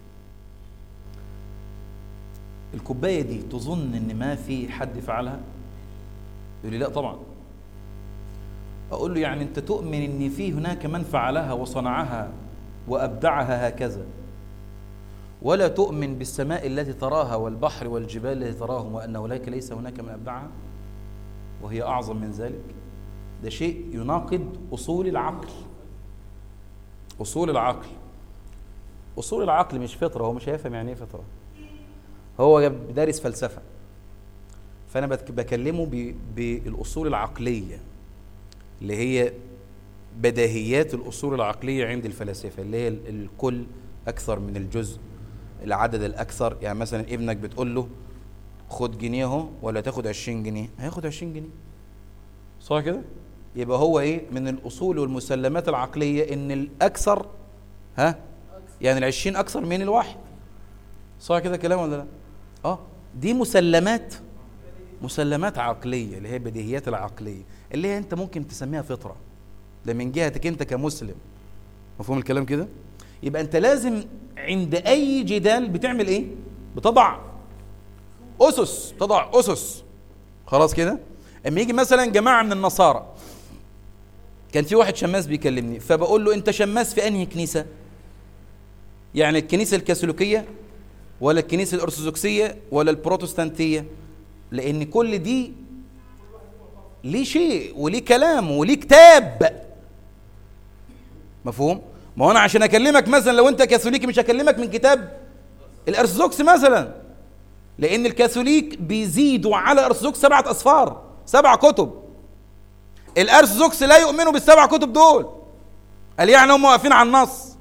الكوبايه دي تظن ان ما في حد فعلها يقول لي لا طبعا اقول له يعني انت تؤمن ان في هناك من فعلها وصنعها وابدعها هكذا ولا تؤمن بالسماء التي تراها والبحر والجبال التي تراهم وان هناك ليس هناك من ابدعها وهي اعظم من ذلك ده شيء يناقض اصول العقل اصول العقل اصول العقل مش فطره هو مش هيفهم يعني ايه فطره هو دارس فلسفه فانا بكلمه بالاصول العقليه اللي هي بديهيات الاصول العقليه عند الفلاسفه اللي هي الكل اكثر من الجزء العدد الاكثر يعني مثلا ابنك بتقول له خد جنيه اهو ولا تاخد 20 جنيه هياخد 20 جنيه صح كده يبقى هو ايه من الاصول والمسلمات العقليه ان الاكثر ها يعني العشرين اكثر من الواحد صح كده كلام ولا لا اه دي مسلمات مسلمات عقليه اللي هي بديهيات العقليه اللي هي انت ممكن تسميها فطره ده من جهتك انت كمسلم مفهوم الكلام كده يبقى انت لازم عند اي جدال بتعمل ايه بتضع اسس تضع اسس خلاص كده اما يجي مثلا جماعه من النصارى كان في واحد شماس بيكلمني فبقول له انت شماس في انهي كنيسه يعني الكنيسه الكاثوليكيه ولا الكنيسه الارثوذكسيه ولا البروتستانتيه لان كل دي ليه شيء وليه كلام وليه كتاب مفهوم ما هو انا عشان اكلمك مثلا لو انت كاثوليكي مش هكلمك من كتاب الارثوذكس مثلا لان الكاثوليك بيزيدوا على الارثوذكس سبعه اصفار سبع كتب الارثوذكس لا يؤمنوا بالسبع كتب دول قال يعني هم واقفين على النص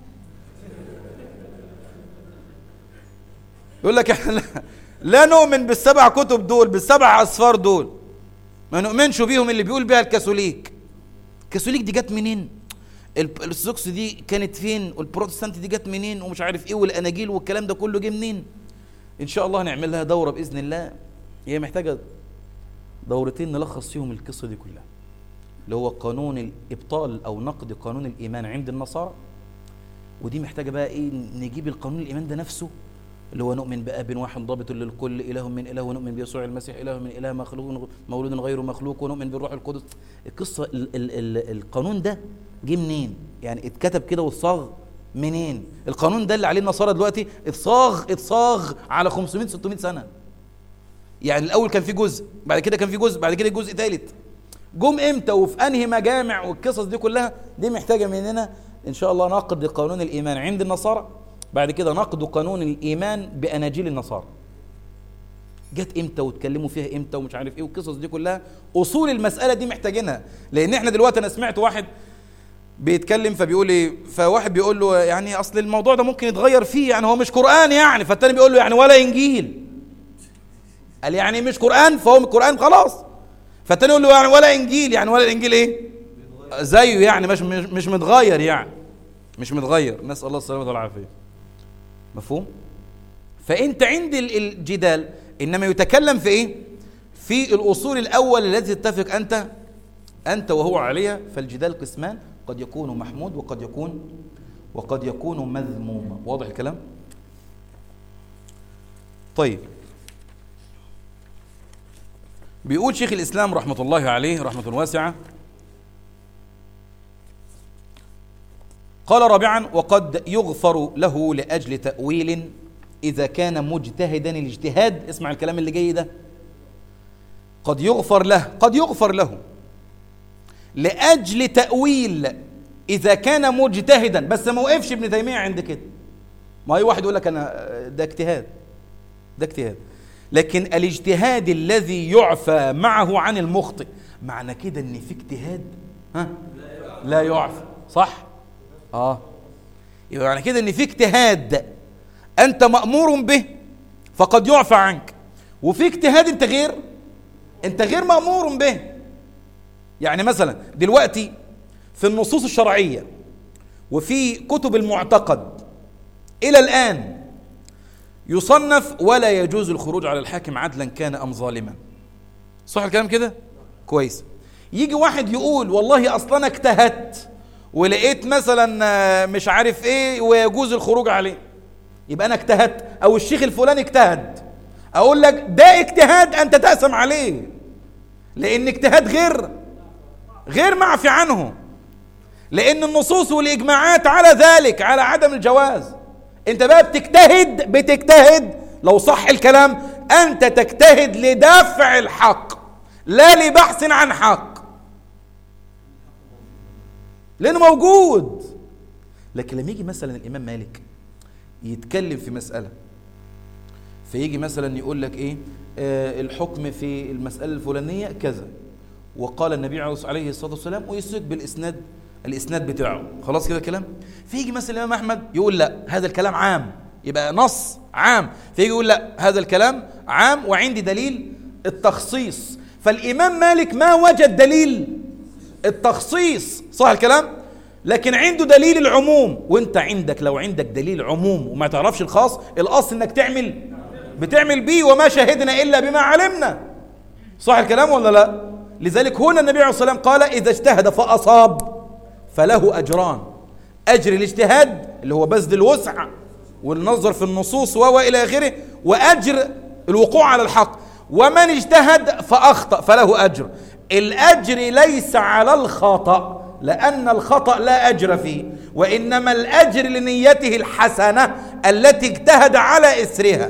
يقول لك احنا لا, لا نؤمن بالسبع كتب دول بالسبع اصفار دول ما نؤمنش بيهم اللي بيقول بيها الكاثوليك الكاثوليك دي جت منين الارثوذكس دي كانت فين والبروتستانت دي جت منين ومش عارف ايه والاناجيل والكلام ده كله جه منين ان شاء الله هنعمل لها دوره باذن الله هي محتاجه دورتين نلخص فيهم القصه دي كلها اللي هو قانون الابطال او نقد قانون الايمان عند النصارى ودي محتاجه بقى ايه نجيب القانون الايمان ده نفسه اللي هو نؤمن باب واحد ضابط للكل اله من اله ونؤمن بيسوع المسيح اله من اله مخلوق مولود غير مخلوق ونؤمن بالروح القدس القصه ال ال ال القانون ده جه منين يعني اتكتب كده واتصاغ منين القانون ده اللي عليه النصارى دلوقتي اتصاغ اتصاغ على 500 600 سنه يعني الاول كان في جزء بعد كده كان في جزء بعد كده جزء ثالث جم امتى وفي انهي مجامع والقصص دي كلها دي محتاجه مننا ان شاء الله نقد قانون الايمان عند النصارى بعد كده نقد قانون الايمان باناجيل النصارى جت امتى واتكلموا فيها امتى ومش عارف ايه والقصص دي كلها اصول المساله دي محتاجينها لان احنا دلوقتي انا سمعت واحد بيتكلم فبيقول ايه فواحد بيقول له يعني اصل الموضوع ده ممكن يتغير فيه يعني هو مش قران يعني فالتاني بيقول له يعني ولا انجيل قال يعني مش قران فهو من القران خلاص فالتاني يقول له يعني ولا انجيل يعني ولا الانجيل ايه زيه يعني مش مش, مش متغير يعني مش متغير نسال الله السلامه والعافيه مفهوم فانت عند الجدال انما يتكلم في ايه في الاصول الاول التي تتفق انت انت وهو عليها فالجدال قسمان قد يكون محمود وقد يكون وقد يكون مذموما واضح الكلام طيب بيقول شيخ الإسلام رحمة الله عليه رحمة واسعة قال رابعا وقد يغفر له لأجل تأويل إذا كان مجتهدا الاجتهاد اسمع الكلام اللي جاي ده قد يغفر له قد يغفر له لأجل تأويل إذا كان مجتهدا بس ما وقفش ابن تيمية عند كده ما هي واحد يقول لك أنا ده اجتهاد ده اجتهاد لكن الاجتهاد الذي يعفى معه عن المخطئ معنى كده ان في اجتهاد ها لا يعفى صح اه يبقى معنى كده ان في اجتهاد انت مامور به فقد يعفى عنك وفي اجتهاد انت غير انت غير مامور به يعني مثلا دلوقتي في النصوص الشرعيه وفي كتب المعتقد الى الان يصنف ولا يجوز الخروج على الحاكم عدلا كان ام ظالما صح الكلام كده كويس يجي واحد يقول والله اصلا انا اجتهدت ولقيت مثلا مش عارف ايه ويجوز الخروج عليه يبقى انا اجتهدت او الشيخ الفلاني اجتهد اقول لك ده اجتهاد انت تأسم عليه لان اجتهاد غير غير معفي عنه لان النصوص والاجماعات على ذلك على عدم الجواز انت بقى بتجتهد بتجتهد لو صح الكلام انت تجتهد لدفع الحق لا لبحث عن حق لانه موجود لكن لما يجي مثلا الامام مالك يتكلم في مساله فيجي مثلا يقول لك ايه آه الحكم في المساله الفلانيه كذا وقال النبي عليه الصلاه والسلام ويسلك بالاسناد الاسناد بتاعه خلاص كده كلام فيجي مثلا الامام احمد يقول لا هذا الكلام عام يبقى نص عام فيجي يقول لا هذا الكلام عام وعندي دليل التخصيص فالامام مالك ما وجد دليل التخصيص صح الكلام لكن عنده دليل العموم وانت عندك لو عندك دليل عموم وما تعرفش الخاص الاصل انك تعمل بتعمل بيه وما شهدنا الا بما علمنا صح الكلام ولا لا لذلك هنا النبي عليه الصلاه والسلام قال اذا اجتهد فاصاب فله أجران أجر الاجتهاد اللي هو بذل الوسع والنظر في النصوص وإلى آخره وأجر الوقوع على الحق ومن اجتهد فأخطأ فله أجر الأجر ليس على الخطأ لأن الخطأ لا أجر فيه وإنما الأجر لنيته الحسنة التي اجتهد على إسرها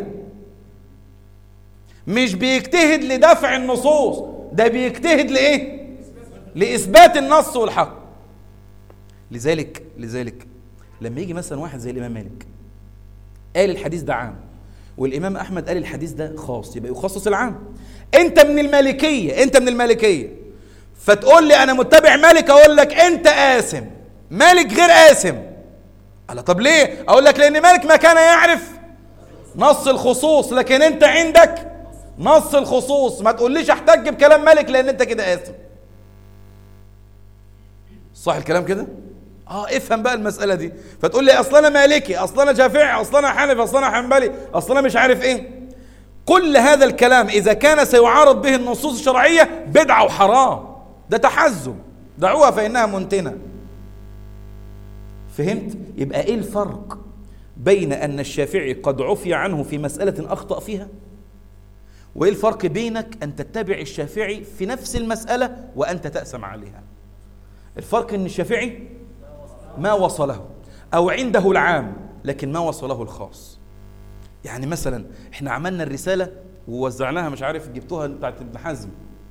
مش بيجتهد لدفع النصوص ده بيجتهد لإيه؟ لإثبات النص والحق لذلك لذلك لما يجي مثلا واحد زي الامام مالك قال الحديث ده عام والامام احمد قال الحديث ده خاص يبقى يخصص العام انت من المالكيه انت من المالكيه فتقول لي انا متبع مالك اقول لك انت قاسم مالك غير قاسم قال طب ليه اقول لك لان مالك ما كان يعرف نص الخصوص لكن انت عندك نص الخصوص ما تقوليش احتج بكلام مالك لان انت كده قاسم صح الكلام كده اه افهم بقى المسألة دي فتقول لي اصل انا مالكي اصل انا شافعي اصل انا حنفي اصل انا حنبلي اصل انا مش عارف ايه كل هذا الكلام اذا كان سيعارض به النصوص الشرعية بدعة وحرام ده تحزب دعوها فانها منتنة فهمت يبقى ايه الفرق بين ان الشافعي قد عفي عنه في مسألة اخطأ فيها وايه الفرق بينك ان تتبع الشافعي في نفس المسألة وانت تأسم عليها الفرق ان الشافعي ما وصله او عنده العام لكن ما وصله الخاص يعني مثلا احنا عملنا الرسالة ووزعناها مش عارف جبتوها بتاعت ابن حزم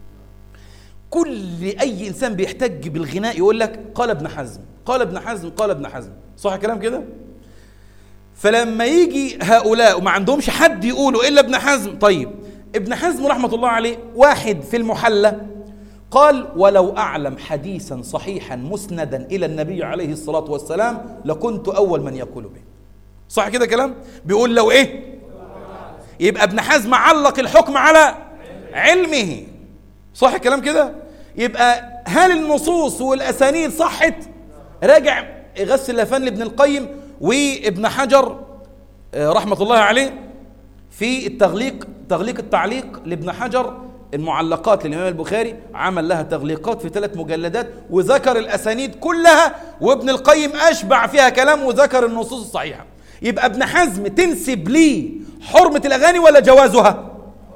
كل اي انسان بيحتج بالغناء يقول لك قال ابن حزم قال ابن حزم قال ابن حزم صح الكلام كده فلما يجي هؤلاء وما عندهمش حد يقوله الا ابن حزم طيب ابن حزم رحمه الله عليه واحد في المحلى قال ولو اعلم حديثا صحيحا مسندا الى النبي عليه الصلاه والسلام لكنت اول من يقول به صح كده كلام بيقول لو ايه يبقى ابن حزم علق الحكم على علمه صح الكلام كده يبقى هل النصوص والاسانيد صحت راجع غسل اللفان لابن القيم وابن حجر رحمه الله عليه في التغليق تغليق التعليق لابن حجر المعلقات للإمام البخاري عمل لها تغليقات في ثلاث مجلدات وذكر الأسانيد كلها وابن القيم أشبع فيها كلام وذكر النصوص الصحيحة يبقى ابن حزم تنسب لي حرمة الأغاني ولا جوازها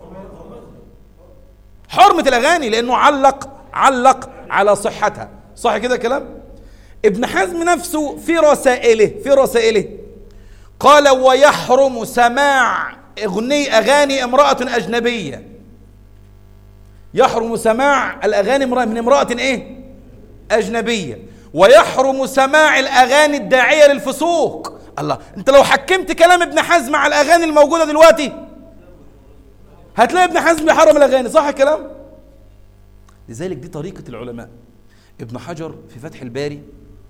حرمة الأغاني لأنه علق علق على صحتها صح كده كلام ابن حزم نفسه في رسائله في رسائله قال ويحرم سماع أغني أغاني امرأة أجنبية يحرم سماع الأغاني من امرأة إيه؟ أجنبية ويحرم سماع الأغاني الداعية للفسوق الله أنت لو حكمت كلام ابن حزم على الأغاني الموجودة دلوقتي هتلاقي ابن حزم بيحرم الأغاني صح الكلام؟ لذلك دي طريقة العلماء ابن حجر في فتح الباري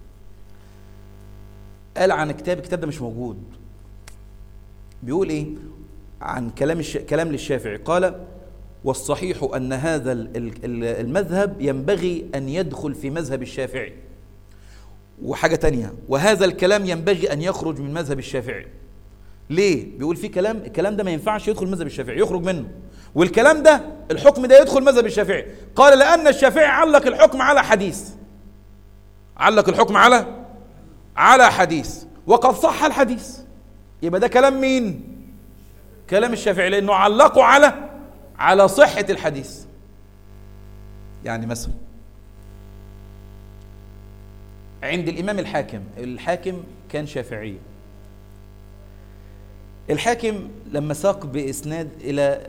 قال عن كتاب الكتاب ده مش موجود بيقول ايه عن كلام الش... كلام للشافعي قال والصحيح أن هذا المذهب ينبغي أن يدخل في مذهب الشافعي وحاجة تانية وهذا الكلام ينبغي أن يخرج من مذهب الشافعي ليه؟ بيقول في كلام الكلام ده ما ينفعش يدخل مذهب الشافعي يخرج منه والكلام ده الحكم ده يدخل مذهب الشافعي قال لأن الشافعي علق الحكم على حديث علق الحكم على على حديث وقد صح الحديث يبقى ده كلام مين؟ كلام الشافعي لأنه علقه على على صحة الحديث يعني مثلا عند الإمام الحاكم الحاكم كان شافعي الحاكم لما ساق بإسناد إلى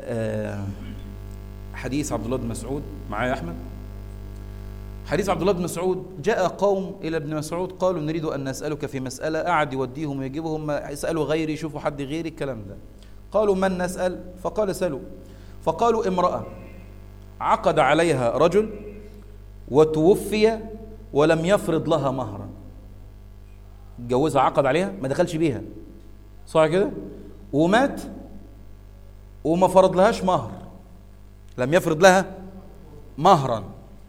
حديث عبد الله بن مسعود معايا أحمد حديث عبد الله بن مسعود جاء قوم إلى ابن مسعود قالوا نريد أن نسألك في مسألة قعد يوديهم ويجيبهم يسألوا غيري يشوفوا حد غيري الكلام ده قالوا من نسأل فقال سألوا فقالوا امرأة عقد عليها رجل وتوفي ولم يفرض لها مهرا اتجوزها عقد عليها ما دخلش بيها صح كده ومات وما فرض لهاش مهر لم يفرض لها مهرا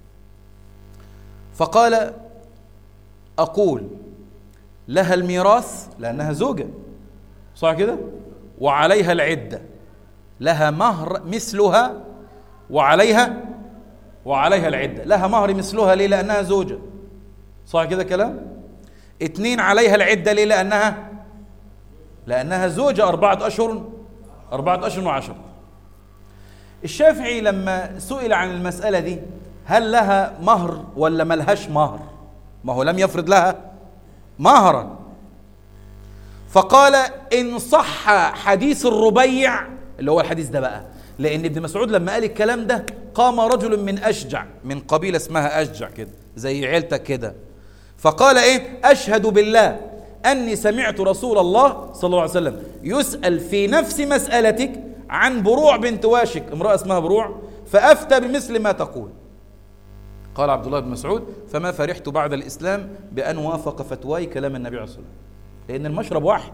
فقال أقول لها الميراث لأنها زوجة صح كده وعليها العدة لها مهر مثلها وعليها وعليها العدة لها مهر مثلها ليه لأنها زوجة صح كده كلام اتنين عليها العدة ليه لأنها لأنها زوجة أربعة أشهر أربعة أشهر وعشر الشافعي لما سئل عن المسألة دي هل لها مهر ولا ملهاش مهر ما هو لم يفرض لها مهرا فقال إن صح حديث الربيع اللي هو الحديث ده بقى لأن ابن مسعود لما قال الكلام ده قام رجل من أشجع من قبيلة اسمها أشجع كده زي عيلتك كده فقال إيه أشهد بالله أني سمعت رسول الله صلى الله عليه وسلم يسأل في نفس مسألتك عن بروع بنت واشك امرأة اسمها بروع فأفتى بمثل ما تقول قال عبد الله بن مسعود فما فرحت بعد الإسلام بأن وافق فتواي كلام النبي عليه الصلاة والسلام لأن المشرب واحد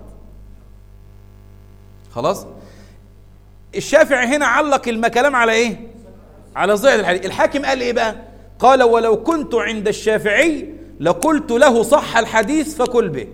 خلاص الشافعي هنا علق الكلام على ايه على ظاهر الحديث الحاكم قال ايه بقى قال ولو كنت عند الشافعي لقلت له صح الحديث فكل به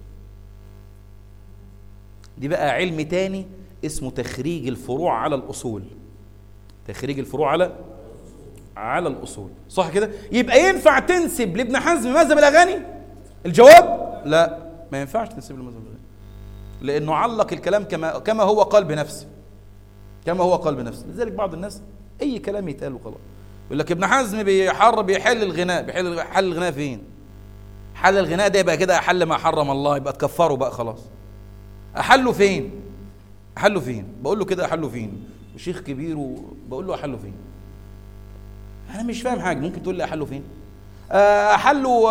دي بقى علم تاني اسمه تخريج الفروع على الأصول تخريج الفروع على على الأصول صح كده يبقى ينفع تنسب لابن حزم مذهب الأغاني الجواب لا ما ينفعش تنسب له مذهب الأغاني لأنه علق الكلام كما كما هو قال بنفسه كما هو قال بنفسه لذلك بعض الناس أي كلام يتقال وخلاص يقول لك ابن حزم بيحر بيحل الغناء بيحل حل الغناء فين حل الغناء ده يبقى كده أحل ما حرم الله يبقى تكفره بقى خلاص أحله فين أحله فين بقول له كده أحله فين وشيخ كبير وبقول له أحله فين أنا مش فاهم حاجة ممكن تقول لي أحله فين أحله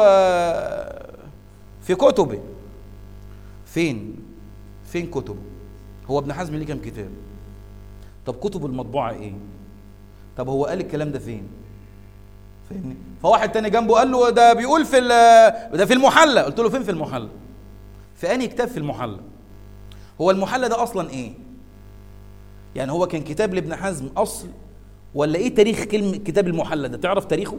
في كتبه فين فين كتبه هو ابن حزم ليه كام كتاب طب كتب المطبوعة ايه طب هو قال الكلام ده فين فاهمني فواحد تاني جنبه قال له ده بيقول في ده في المحلى قلت له فين في المحلى في انهي كتاب في المحلى هو المحلى ده اصلا ايه يعني هو كان كتاب لابن حزم اصل ولا ايه تاريخ كلمه كتاب المحلى ده تعرف تاريخه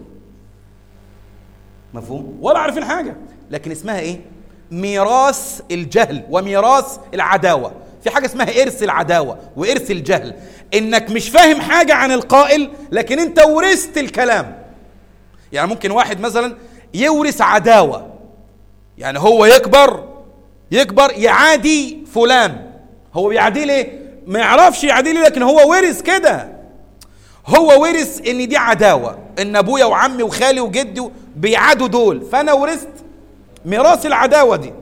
مفهوم ولا عارفين حاجه لكن اسمها ايه ميراث الجهل وميراث العداوه في حاجه اسمها ارث العداوه وارث الجهل انك مش فاهم حاجه عن القائل لكن انت ورثت الكلام يعني ممكن واحد مثلا يورث عداوه يعني هو يكبر يكبر يعادي فلان هو بيعاديه ليه ما يعرفش يعاديه ليه لكن هو ورث كده هو ورث ان دي عداوه ان ابويا وعمي وخالي وجدي بيعادوا دول فانا ورثت ميراث العداوه دي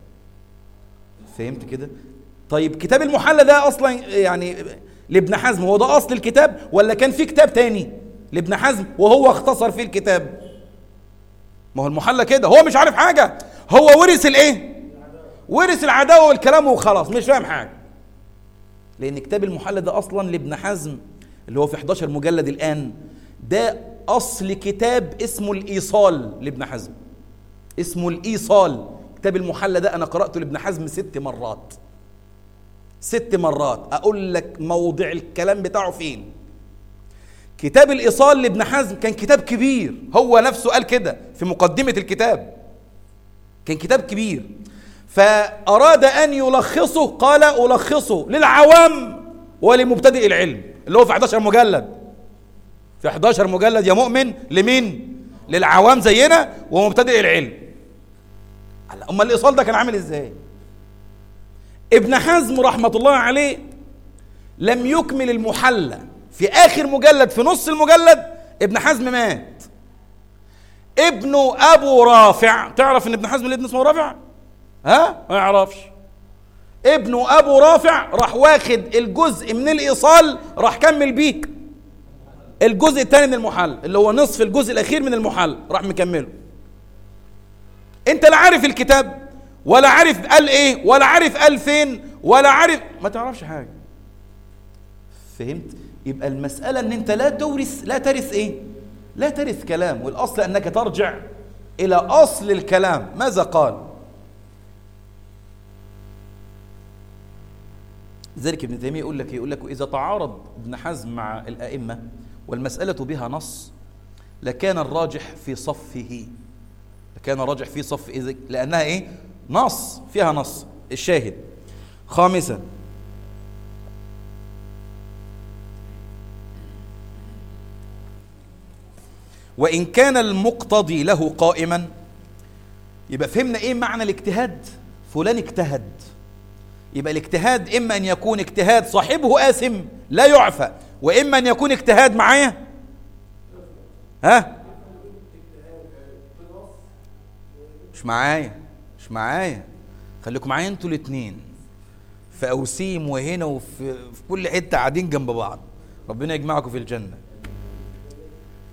فهمت كده طيب كتاب المحلى ده اصلا يعني لابن حزم هو ده اصل الكتاب ولا كان في كتاب تاني لابن حزم وهو اختصر فيه الكتاب ما هو المحلى كده هو مش عارف حاجه هو ورث الايه ورث العداوه والكلام وخلاص مش فاهم حاجه لان كتاب المحلى ده اصلا لابن حزم اللي هو في 11 مجلد الان ده اصل كتاب اسمه الايصال لابن حزم اسمه الايصال كتاب المحلى ده انا قراته لابن حزم ست مرات ست مرات اقول لك موضع الكلام بتاعه فين كتاب الايصال لابن حزم كان كتاب كبير هو نفسه قال كده في مقدمه الكتاب كان كتاب كبير فاراد ان يلخصه قال الخصه للعوام ولمبتدئ العلم اللي هو في 11 مجلد في 11 مجلد يا مؤمن لمين للعوام زينا ومبتدئ العلم امال الايصال ده كان عامل ازاي ابن حزم رحمة الله عليه لم يكمل المحلى في آخر مجلد في نص المجلد ابن حزم مات ابنه أبو رافع تعرف إن ابن حزم الابن اسمه رافع؟ ها؟ ما يعرفش ابنه أبو رافع راح واخد الجزء من الإيصال راح كمل بيه الجزء الثاني من المحل اللي هو نصف الجزء الأخير من المحل راح مكمله أنت لا عارف الكتاب ولا عارف قال ايه ولا عارف قال فين ولا عارف ما تعرفش حاجه فهمت يبقى المساله ان انت لا تورث لا ترث ايه لا ترث كلام والاصل انك ترجع الى اصل الكلام ماذا قال لذلك ابن تيميه يقول لك يقول لك اذا تعارض ابن حزم مع الائمه والمساله بها نص لكان الراجح في صفه لكان الراجح في صف لانها ايه نص فيها نص الشاهد خامسا وإن كان المقتضي له قائما يبقى فهمنا إيه معنى الاجتهاد فلان اجتهد يبقى الاجتهاد إما أن يكون اجتهاد صاحبه آثم لا يعفى وإما أن يكون اجتهاد معايا ها مش معايا مش معايا خليكم معايا انتوا الاثنين في اوسيم وهنا وفي في كل حته قاعدين جنب بعض ربنا يجمعكم في الجنه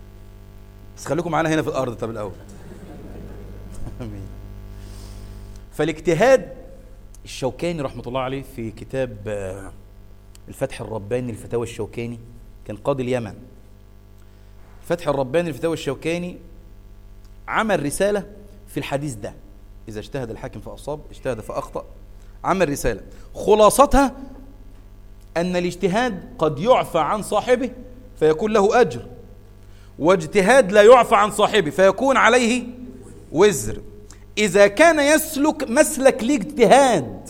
بس خليكم معانا هنا في الارض طب الاول امين فالاجتهاد الشوكاني رحمة الله عليه في كتاب آه، الفتح الرباني الفتاوى الشوكاني كان قاضي اليمن فتح الرباني الفتاوى الشوكاني عمل رسالة في الحديث ده إذا اجتهد الحاكم فأصاب اجتهد فأخطأ عمل رسالة خلاصتها أن الاجتهاد قد يعفى عن صاحبه فيكون له أجر واجتهاد لا يعفى عن صاحبه فيكون عليه وزر إذا كان يسلك مسلك الاجتهاد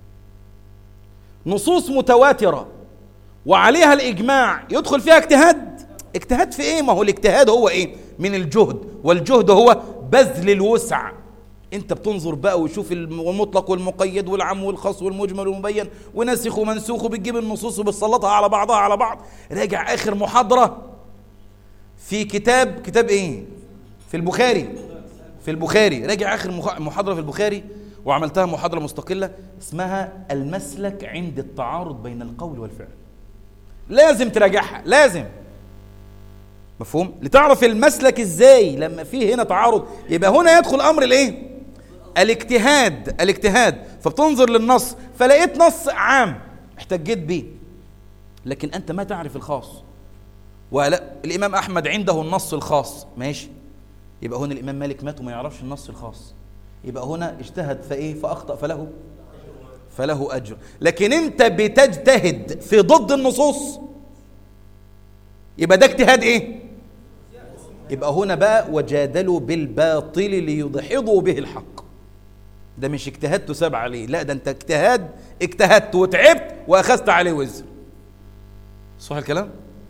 نصوص متواترة وعليها الإجماع يدخل فيها اجتهاد اجتهاد في إيه؟ ما هو الاجتهاد هو إيه؟ من الجهد والجهد هو بذل الوسع انت بتنظر بقى وشوف المطلق والمقيد والعام والخاص والمجمل والمبين وناسخ ومنسوخ وبتجيب النصوص وبتسلطها على بعضها على بعض راجع اخر محاضره في كتاب كتاب ايه في البخاري في البخاري راجع اخر مخ- محاضره في البخاري وعملتها محاضره مستقله اسمها المسلك عند التعارض بين القول والفعل لازم تراجعها لازم مفهوم لتعرف المسلك ازاي لما فيه هنا تعارض يبقى هنا يدخل امر الايه الاجتهاد الاجتهاد فبتنظر للنص فلقيت نص عام احتجيت بيه لكن انت ما تعرف الخاص ولا الامام احمد عنده النص الخاص ماشي يبقى هنا الامام مالك مات وما يعرفش النص الخاص يبقى هنا اجتهد فايه فاخطا فله فله اجر لكن انت بتجتهد في ضد النصوص يبقى ده اجتهاد ايه يبقى هنا بقى وجادلوا بالباطل ليدحضوا به الحق ده مش اجتهاد تساب عليه لا ده انت اجتهاد اجتهدت وتعبت واخذت عليه وزر صح الكلام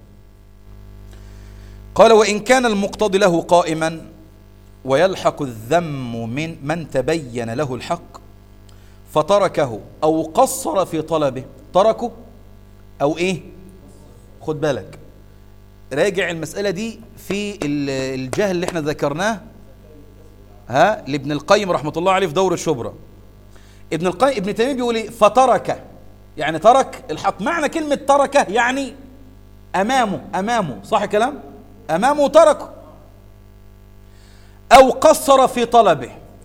قال وان كان المقتضي له قائما ويلحق الذم من من تبين له الحق فتركه او قصر في طلبه تركه او ايه خد بالك راجع المسألة دي في ال- الجهل اللي احنا ذكرناه ها لابن القيم رحمة الله عليه في دور الشبرة ابن القيم ابن تيمية بيقول ايه فترك يعني ترك الحق معنى كلمة ترك يعني أمامه أمامه صح كلام أمامه تركه أو قصر في طلبه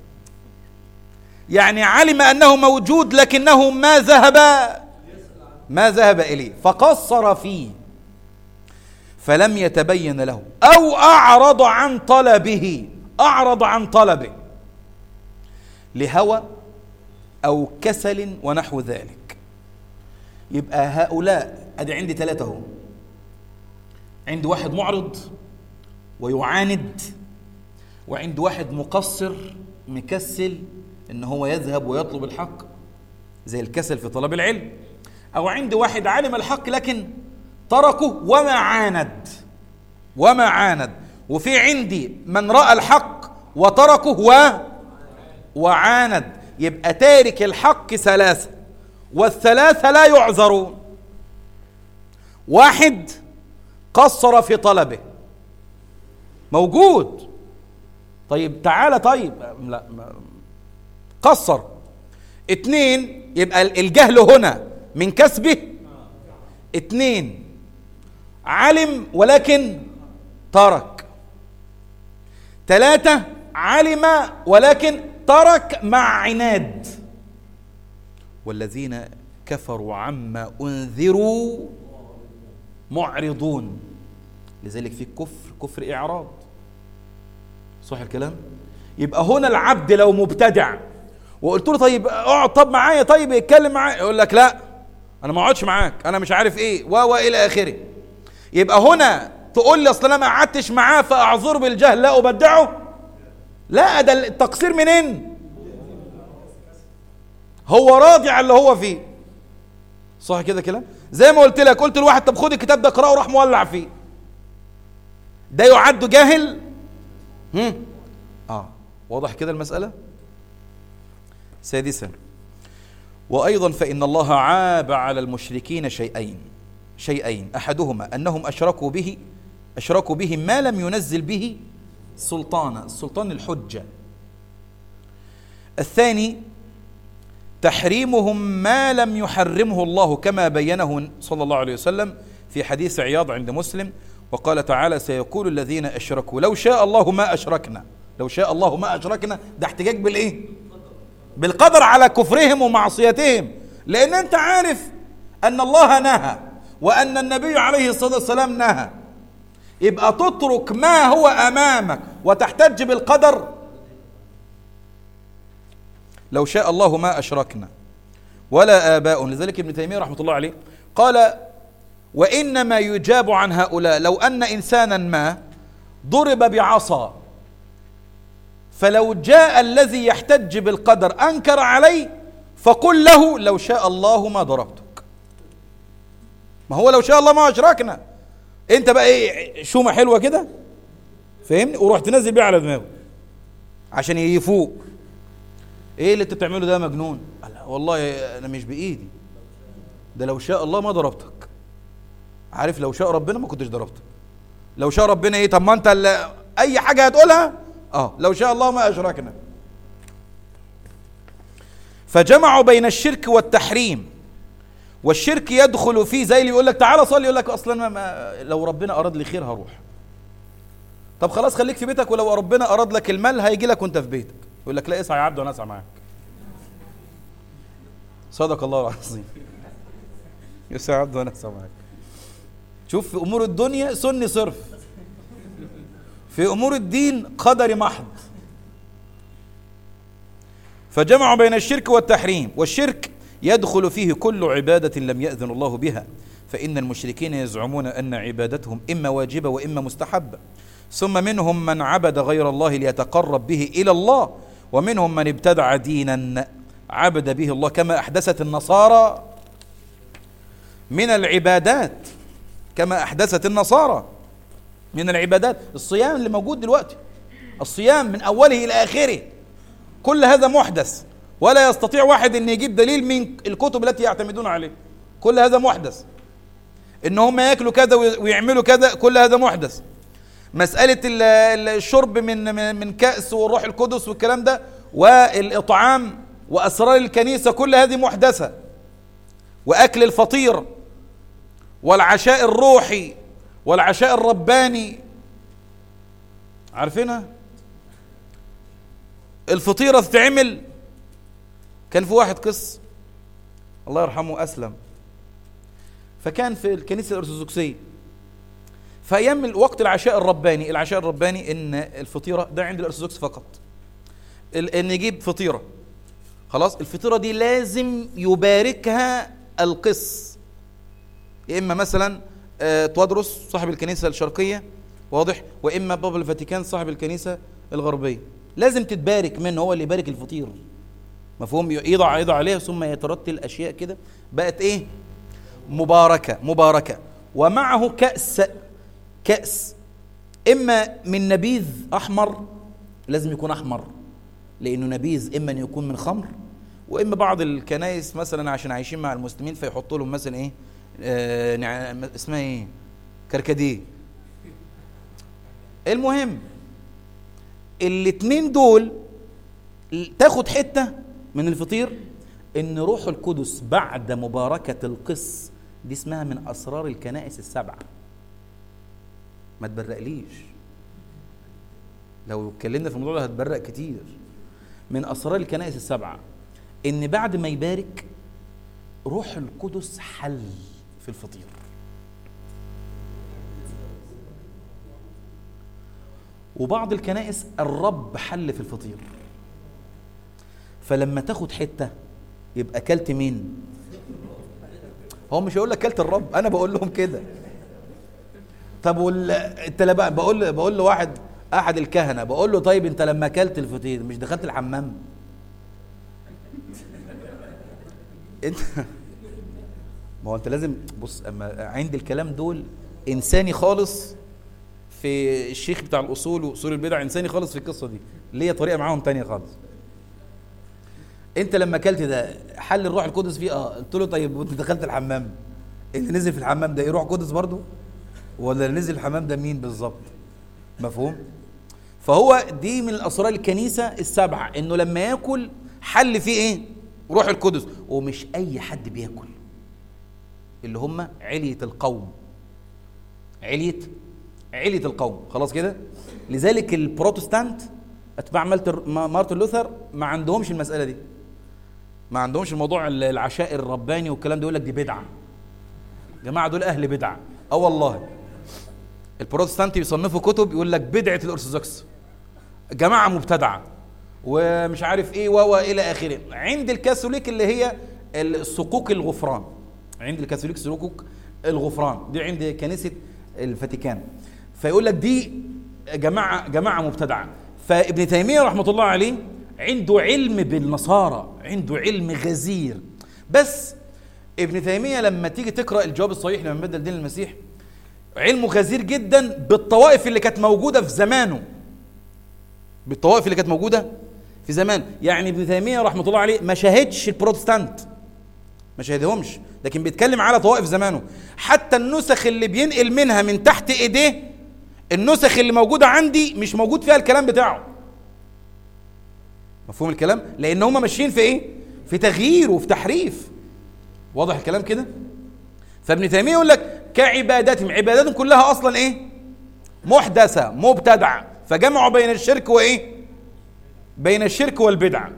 يعني علم أنه موجود لكنه ما ذهب ما ذهب إليه فقصر فيه فلم يتبين له أو أعرض عن طلبه أعرض عن طلبه لهوى أو كسل ونحو ذلك يبقى هؤلاء أدي عندي ثلاثة اهو عندي واحد معرض ويعاند وعند واحد مقصر مكسل ان هو يذهب ويطلب الحق زي الكسل في طلب العلم او عند واحد علم الحق لكن تركه وما عاند وما عاند وفي عندي من راى الحق وتركه و وعاند يبقى تارك الحق ثلاثه والثلاثه لا يعذرون واحد قصر في طلبه موجود طيب تعالى طيب لا ما- قصر اتنين يبقى الجهل هنا من كسبه اتنين علم ولكن ترك ثلاثة علم ولكن ترك مع عناد والذين كفروا عما أنذروا معرضون لذلك في كفر كفر إعراض صح الكلام يبقى هنا العبد لو مبتدع وقلت له طيب اقعد طب معايا طيب اتكلم معايا يقول لك لا انا ما اقعدش معاك انا مش عارف ايه و و الى اخره يبقى هنا تقول لي اصل انا ما قعدتش معاه فاعذره بالجهل لا ابدعه لا ده التقصير منين هو راضي على اللي هو فيه صح كده كلام زي ما قلت لك قلت لواحد طب خد الكتاب ده اقراه وراح مولع فيه ده يعد جاهل هم؟ اه واضح كده المسألة سادسا وأيضا فإن الله عاب على المشركين شيئين شيئين أحدهما أنهم أشركوا به أشركوا به ما لم ينزل به سلطانا السلطان الحجة الثاني تحريمهم ما لم يحرمه الله كما بينه صلى الله عليه وسلم في حديث عياض عند مسلم وقال تعالى سيقول الذين أشركوا لو شاء الله ما أشركنا لو شاء الله ما أشركنا ده احتجاج بالإيه بالقدر على كفرهم ومعصيتهم لان انت عارف ان الله نهى وان النبي عليه الصلاه والسلام نهى يبقى تترك ما هو امامك وتحتج بالقدر لو شاء الله ما اشركنا ولا اباؤنا لذلك ابن تيميه رحمه الله عليه قال وانما يجاب عن هؤلاء لو ان انسانا ما ضرب بعصا فلو جاء الذي يحتج بالقدر انكر عليه فقل له لو شاء الله ما ضربتك ما هو لو شاء الله ما اشركنا انت بقى ايه شومه حلوه كده فاهمني وروح تنزل بيها على دماغه عشان يفوق ايه اللي انت بتعمله ده مجنون قال لا والله انا مش بايدي ده لو شاء الله ما ضربتك عارف لو شاء ربنا ما كنتش ضربتك لو شاء ربنا ايه طب ما انت اللي اي حاجه هتقولها اه لو شاء الله ما اشركنا فجمعوا بين الشرك والتحريم والشرك يدخل فيه زي اللي يقول لك تعالى صلي يقول لك اصلا ما ما لو ربنا اراد لي خير هروح طب خلاص خليك في بيتك ولو ربنا اراد لك المال هيجي لك وانت في بيتك يقول لك لا اسعى يا عبد وانا اسعى معاك صدق الله العظيم يسعى يا عبد وانا اسعى معاك شوف في امور الدنيا سني صرف في امور الدين قدري محض فجمعوا بين الشرك والتحريم والشرك يدخل فيه كل عبادة لم يأذن الله بها فإن المشركين يزعمون أن عبادتهم إما واجبة وإما مستحبة ثم منهم من عبد غير الله ليتقرب به إلى الله ومنهم من ابتدع دينا عبد به الله كما أحدثت النصارى من العبادات كما أحدثت النصارى من العبادات الصيام اللي موجود دلوقتي الصيام من أوله إلى آخره كل هذا محدث ولا يستطيع واحد ان يجيب دليل من الكتب التي يعتمدون عليه كل هذا محدث ان هم ياكلوا كذا ويعملوا كذا كل هذا محدث مسألة الشرب من من كأس والروح القدس والكلام ده والإطعام وأسرار الكنيسة كل هذه محدثة وأكل الفطير والعشاء الروحي والعشاء الرباني عارفينها الفطيرة تتعمل كان في واحد قس الله يرحمه أسلم فكان في الكنيسة الأرثوذكسية في أيام وقت العشاء الرباني العشاء الرباني إن الفطيرة ده عند الأرثوذكس فقط إن يجيب فطيرة خلاص الفطيرة دي لازم يباركها القس يا إما مثلا توادرس صاحب الكنيسة الشرقية واضح وإما بابا الفاتيكان صاحب الكنيسة الغربية لازم تتبارك منه هو اللي يبارك الفطير مفهوم يضع يضع عليها ثم يترتل اشياء كده بقت ايه مباركه مباركه ومعه كاس كاس اما من نبيذ احمر لازم يكون احمر لانه نبيذ اما ان يكون من خمر واما بعض الكنائس مثلا عشان عايشين مع المسلمين فيحطوا لهم مثلا ايه آه اسمها ايه كركديه المهم الاتنين دول تاخد حته من الفطير ان روح القدس بعد مباركه القس دي اسمها من اسرار الكنائس السبعه ما تبرقليش لو اتكلمنا في الموضوع ده هتبرق كتير من اسرار الكنائس السبعه ان بعد ما يبارك روح القدس حل في الفطير وبعض الكنائس الرب حل في الفطير فلما تاخد حته يبقى اكلت مين هو مش هيقول لك اكلت الرب انا بقول لهم كده طب وال... انت لا بقى بقول بقول لواحد احد الكهنه بقول له طيب انت لما اكلت الفطير مش دخلت الحمام انت ما هو انت لازم بص اما عند الكلام دول انساني خالص في الشيخ بتاع الاصول واصول البدع انساني خالص في القصه دي ليا طريقه معاهم تانية خالص انت لما اكلت ده حل الروح القدس فيه اه قلت له طيب وانت دخلت الحمام اللي نزل في الحمام ده ايه روح قدس برضه ولا اللي نزل الحمام ده مين بالظبط مفهوم فهو دي من الاسرار الكنيسه السبعه انه لما ياكل حل فيه ايه روح القدس ومش اي حد بياكل اللي هم عليه القوم عليه عليه القوم خلاص كده لذلك البروتستانت اتباع مارتن لوثر ما عندهمش المساله دي ما عندهمش الموضوع العشاء الرباني والكلام ده يقول لك دي بدعه جماعه دول اهل بدعه اه والله البروتستانت بيصنفوا كتب يقول لك بدعه الارثوذكس جماعه مبتدعه ومش عارف ايه و الى اخره عند الكاثوليك اللي هي الصكوك الغفران عند الكاثوليك صكوك الغفران دي عند كنيسه الفاتيكان فيقول لك دي جماعه جماعه مبتدعه فابن تيميه رحمه الله عليه عنده علم بالنصارى عنده علم غزير بس ابن تيميه لما تيجي تقرا الجواب الصحيح لما بدل دين المسيح علمه غزير جدا بالطوائف اللي كانت موجوده في زمانه بالطوائف اللي كانت موجوده في زمان يعني ابن تيميه رحمه الله عليه ما شاهدش البروتستانت ما شاهدهمش لكن بيتكلم على طوائف زمانه حتى النسخ اللي بينقل منها من تحت ايديه النسخ اللي موجوده عندي مش موجود فيها الكلام بتاعه مفهوم الكلام لان هم ماشيين في ايه في تغيير وفي تحريف واضح الكلام كده فابن تيميه يقول لك كعباداتهم عباداتهم كلها اصلا ايه محدثه مبتدعه فجمعوا بين الشرك وايه بين الشرك والبدع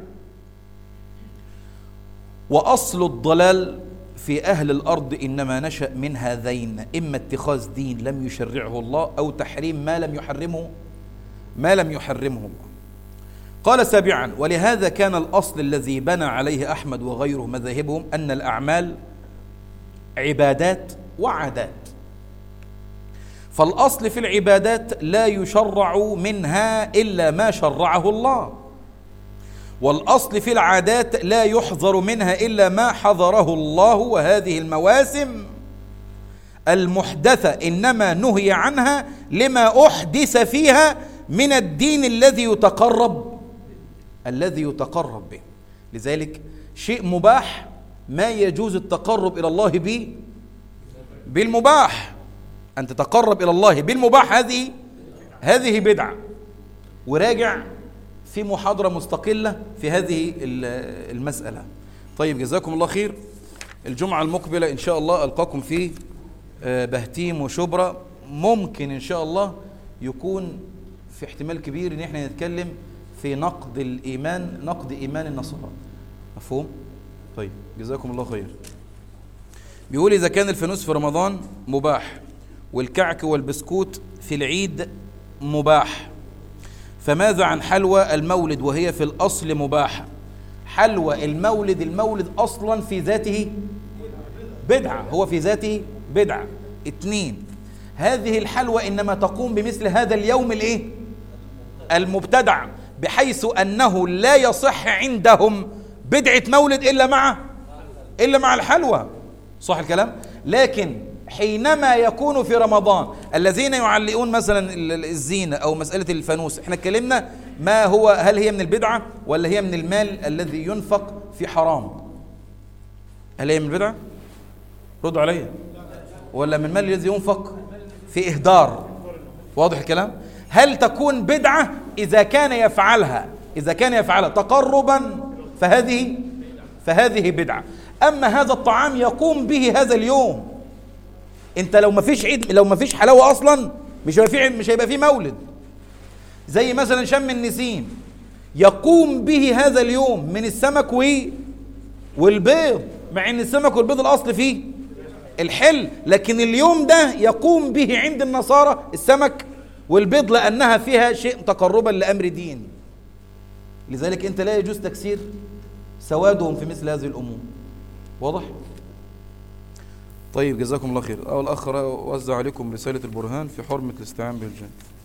واصل الضلال في اهل الارض انما نشا من هذين اما اتخاذ دين لم يشرعه الله او تحريم ما لم يحرمه ما لم يحرمه الله قال سابعا ولهذا كان الاصل الذي بنى عليه احمد وغيره مذاهبهم ان الاعمال عبادات وعادات فالاصل في العبادات لا يشرع منها الا ما شرعه الله والاصل في العادات لا يحذر منها الا ما حذره الله وهذه المواسم المحدثه انما نهي عنها لما احدث فيها من الدين الذي يتقرب الذي يتقرب به لذلك شيء مباح ما يجوز التقرب الى الله به بالمباح ان تتقرب الى الله بالمباح هذه هذه بدعه وراجع في محاضرة مستقلة في هذه المسألة طيب جزاكم الله خير الجمعة المقبلة إن شاء الله ألقاكم في بهتيم وشبرا ممكن إن شاء الله يكون في احتمال كبير إن احنا نتكلم في نقد الإيمان نقد إيمان النصارى مفهوم؟ طيب جزاكم الله خير بيقول إذا كان الفانوس في رمضان مباح والكعك والبسكوت في العيد مباح فماذا عن حلوى المولد وهي في الأصل مباحة حلوى المولد المولد أصلا في ذاته بدعة هو في ذاته بدعة اتنين هذه الحلوى إنما تقوم بمثل هذا اليوم الإيه المبتدع بحيث أنه لا يصح عندهم بدعة مولد إلا مع إلا مع الحلوى صح الكلام لكن حينما يكون في رمضان الذين يعلقون مثلا الزينة أو مسألة الفانوس احنا اتكلمنا ما هو هل هي من البدعة ولا هي من المال الذي ينفق في حرام هل هي من البدعة ردوا عليا ولا من المال الذي ينفق في إهدار واضح الكلام هل تكون بدعة إذا كان يفعلها إذا كان يفعلها تقربا فهذه فهذه بدعة أما هذا الطعام يقوم به هذا اليوم انت لو ما فيش عيد لو ما فيش حلاوه اصلا مش هيبقى في مش هيبقى في مولد زي مثلا شم النسيم يقوم به هذا اليوم من السمك و والبيض مع ان السمك والبيض الاصل فيه الحل لكن اليوم ده يقوم به عند النصارى السمك والبيض لانها فيها شيء تقربا لامر دين لذلك انت لا يجوز تكسير سوادهم في مثل هذه الامور واضح طيب جزاكم الله خير أول أخ وزع عليكم رسالة البرهان في حرمة الاستعان بالجن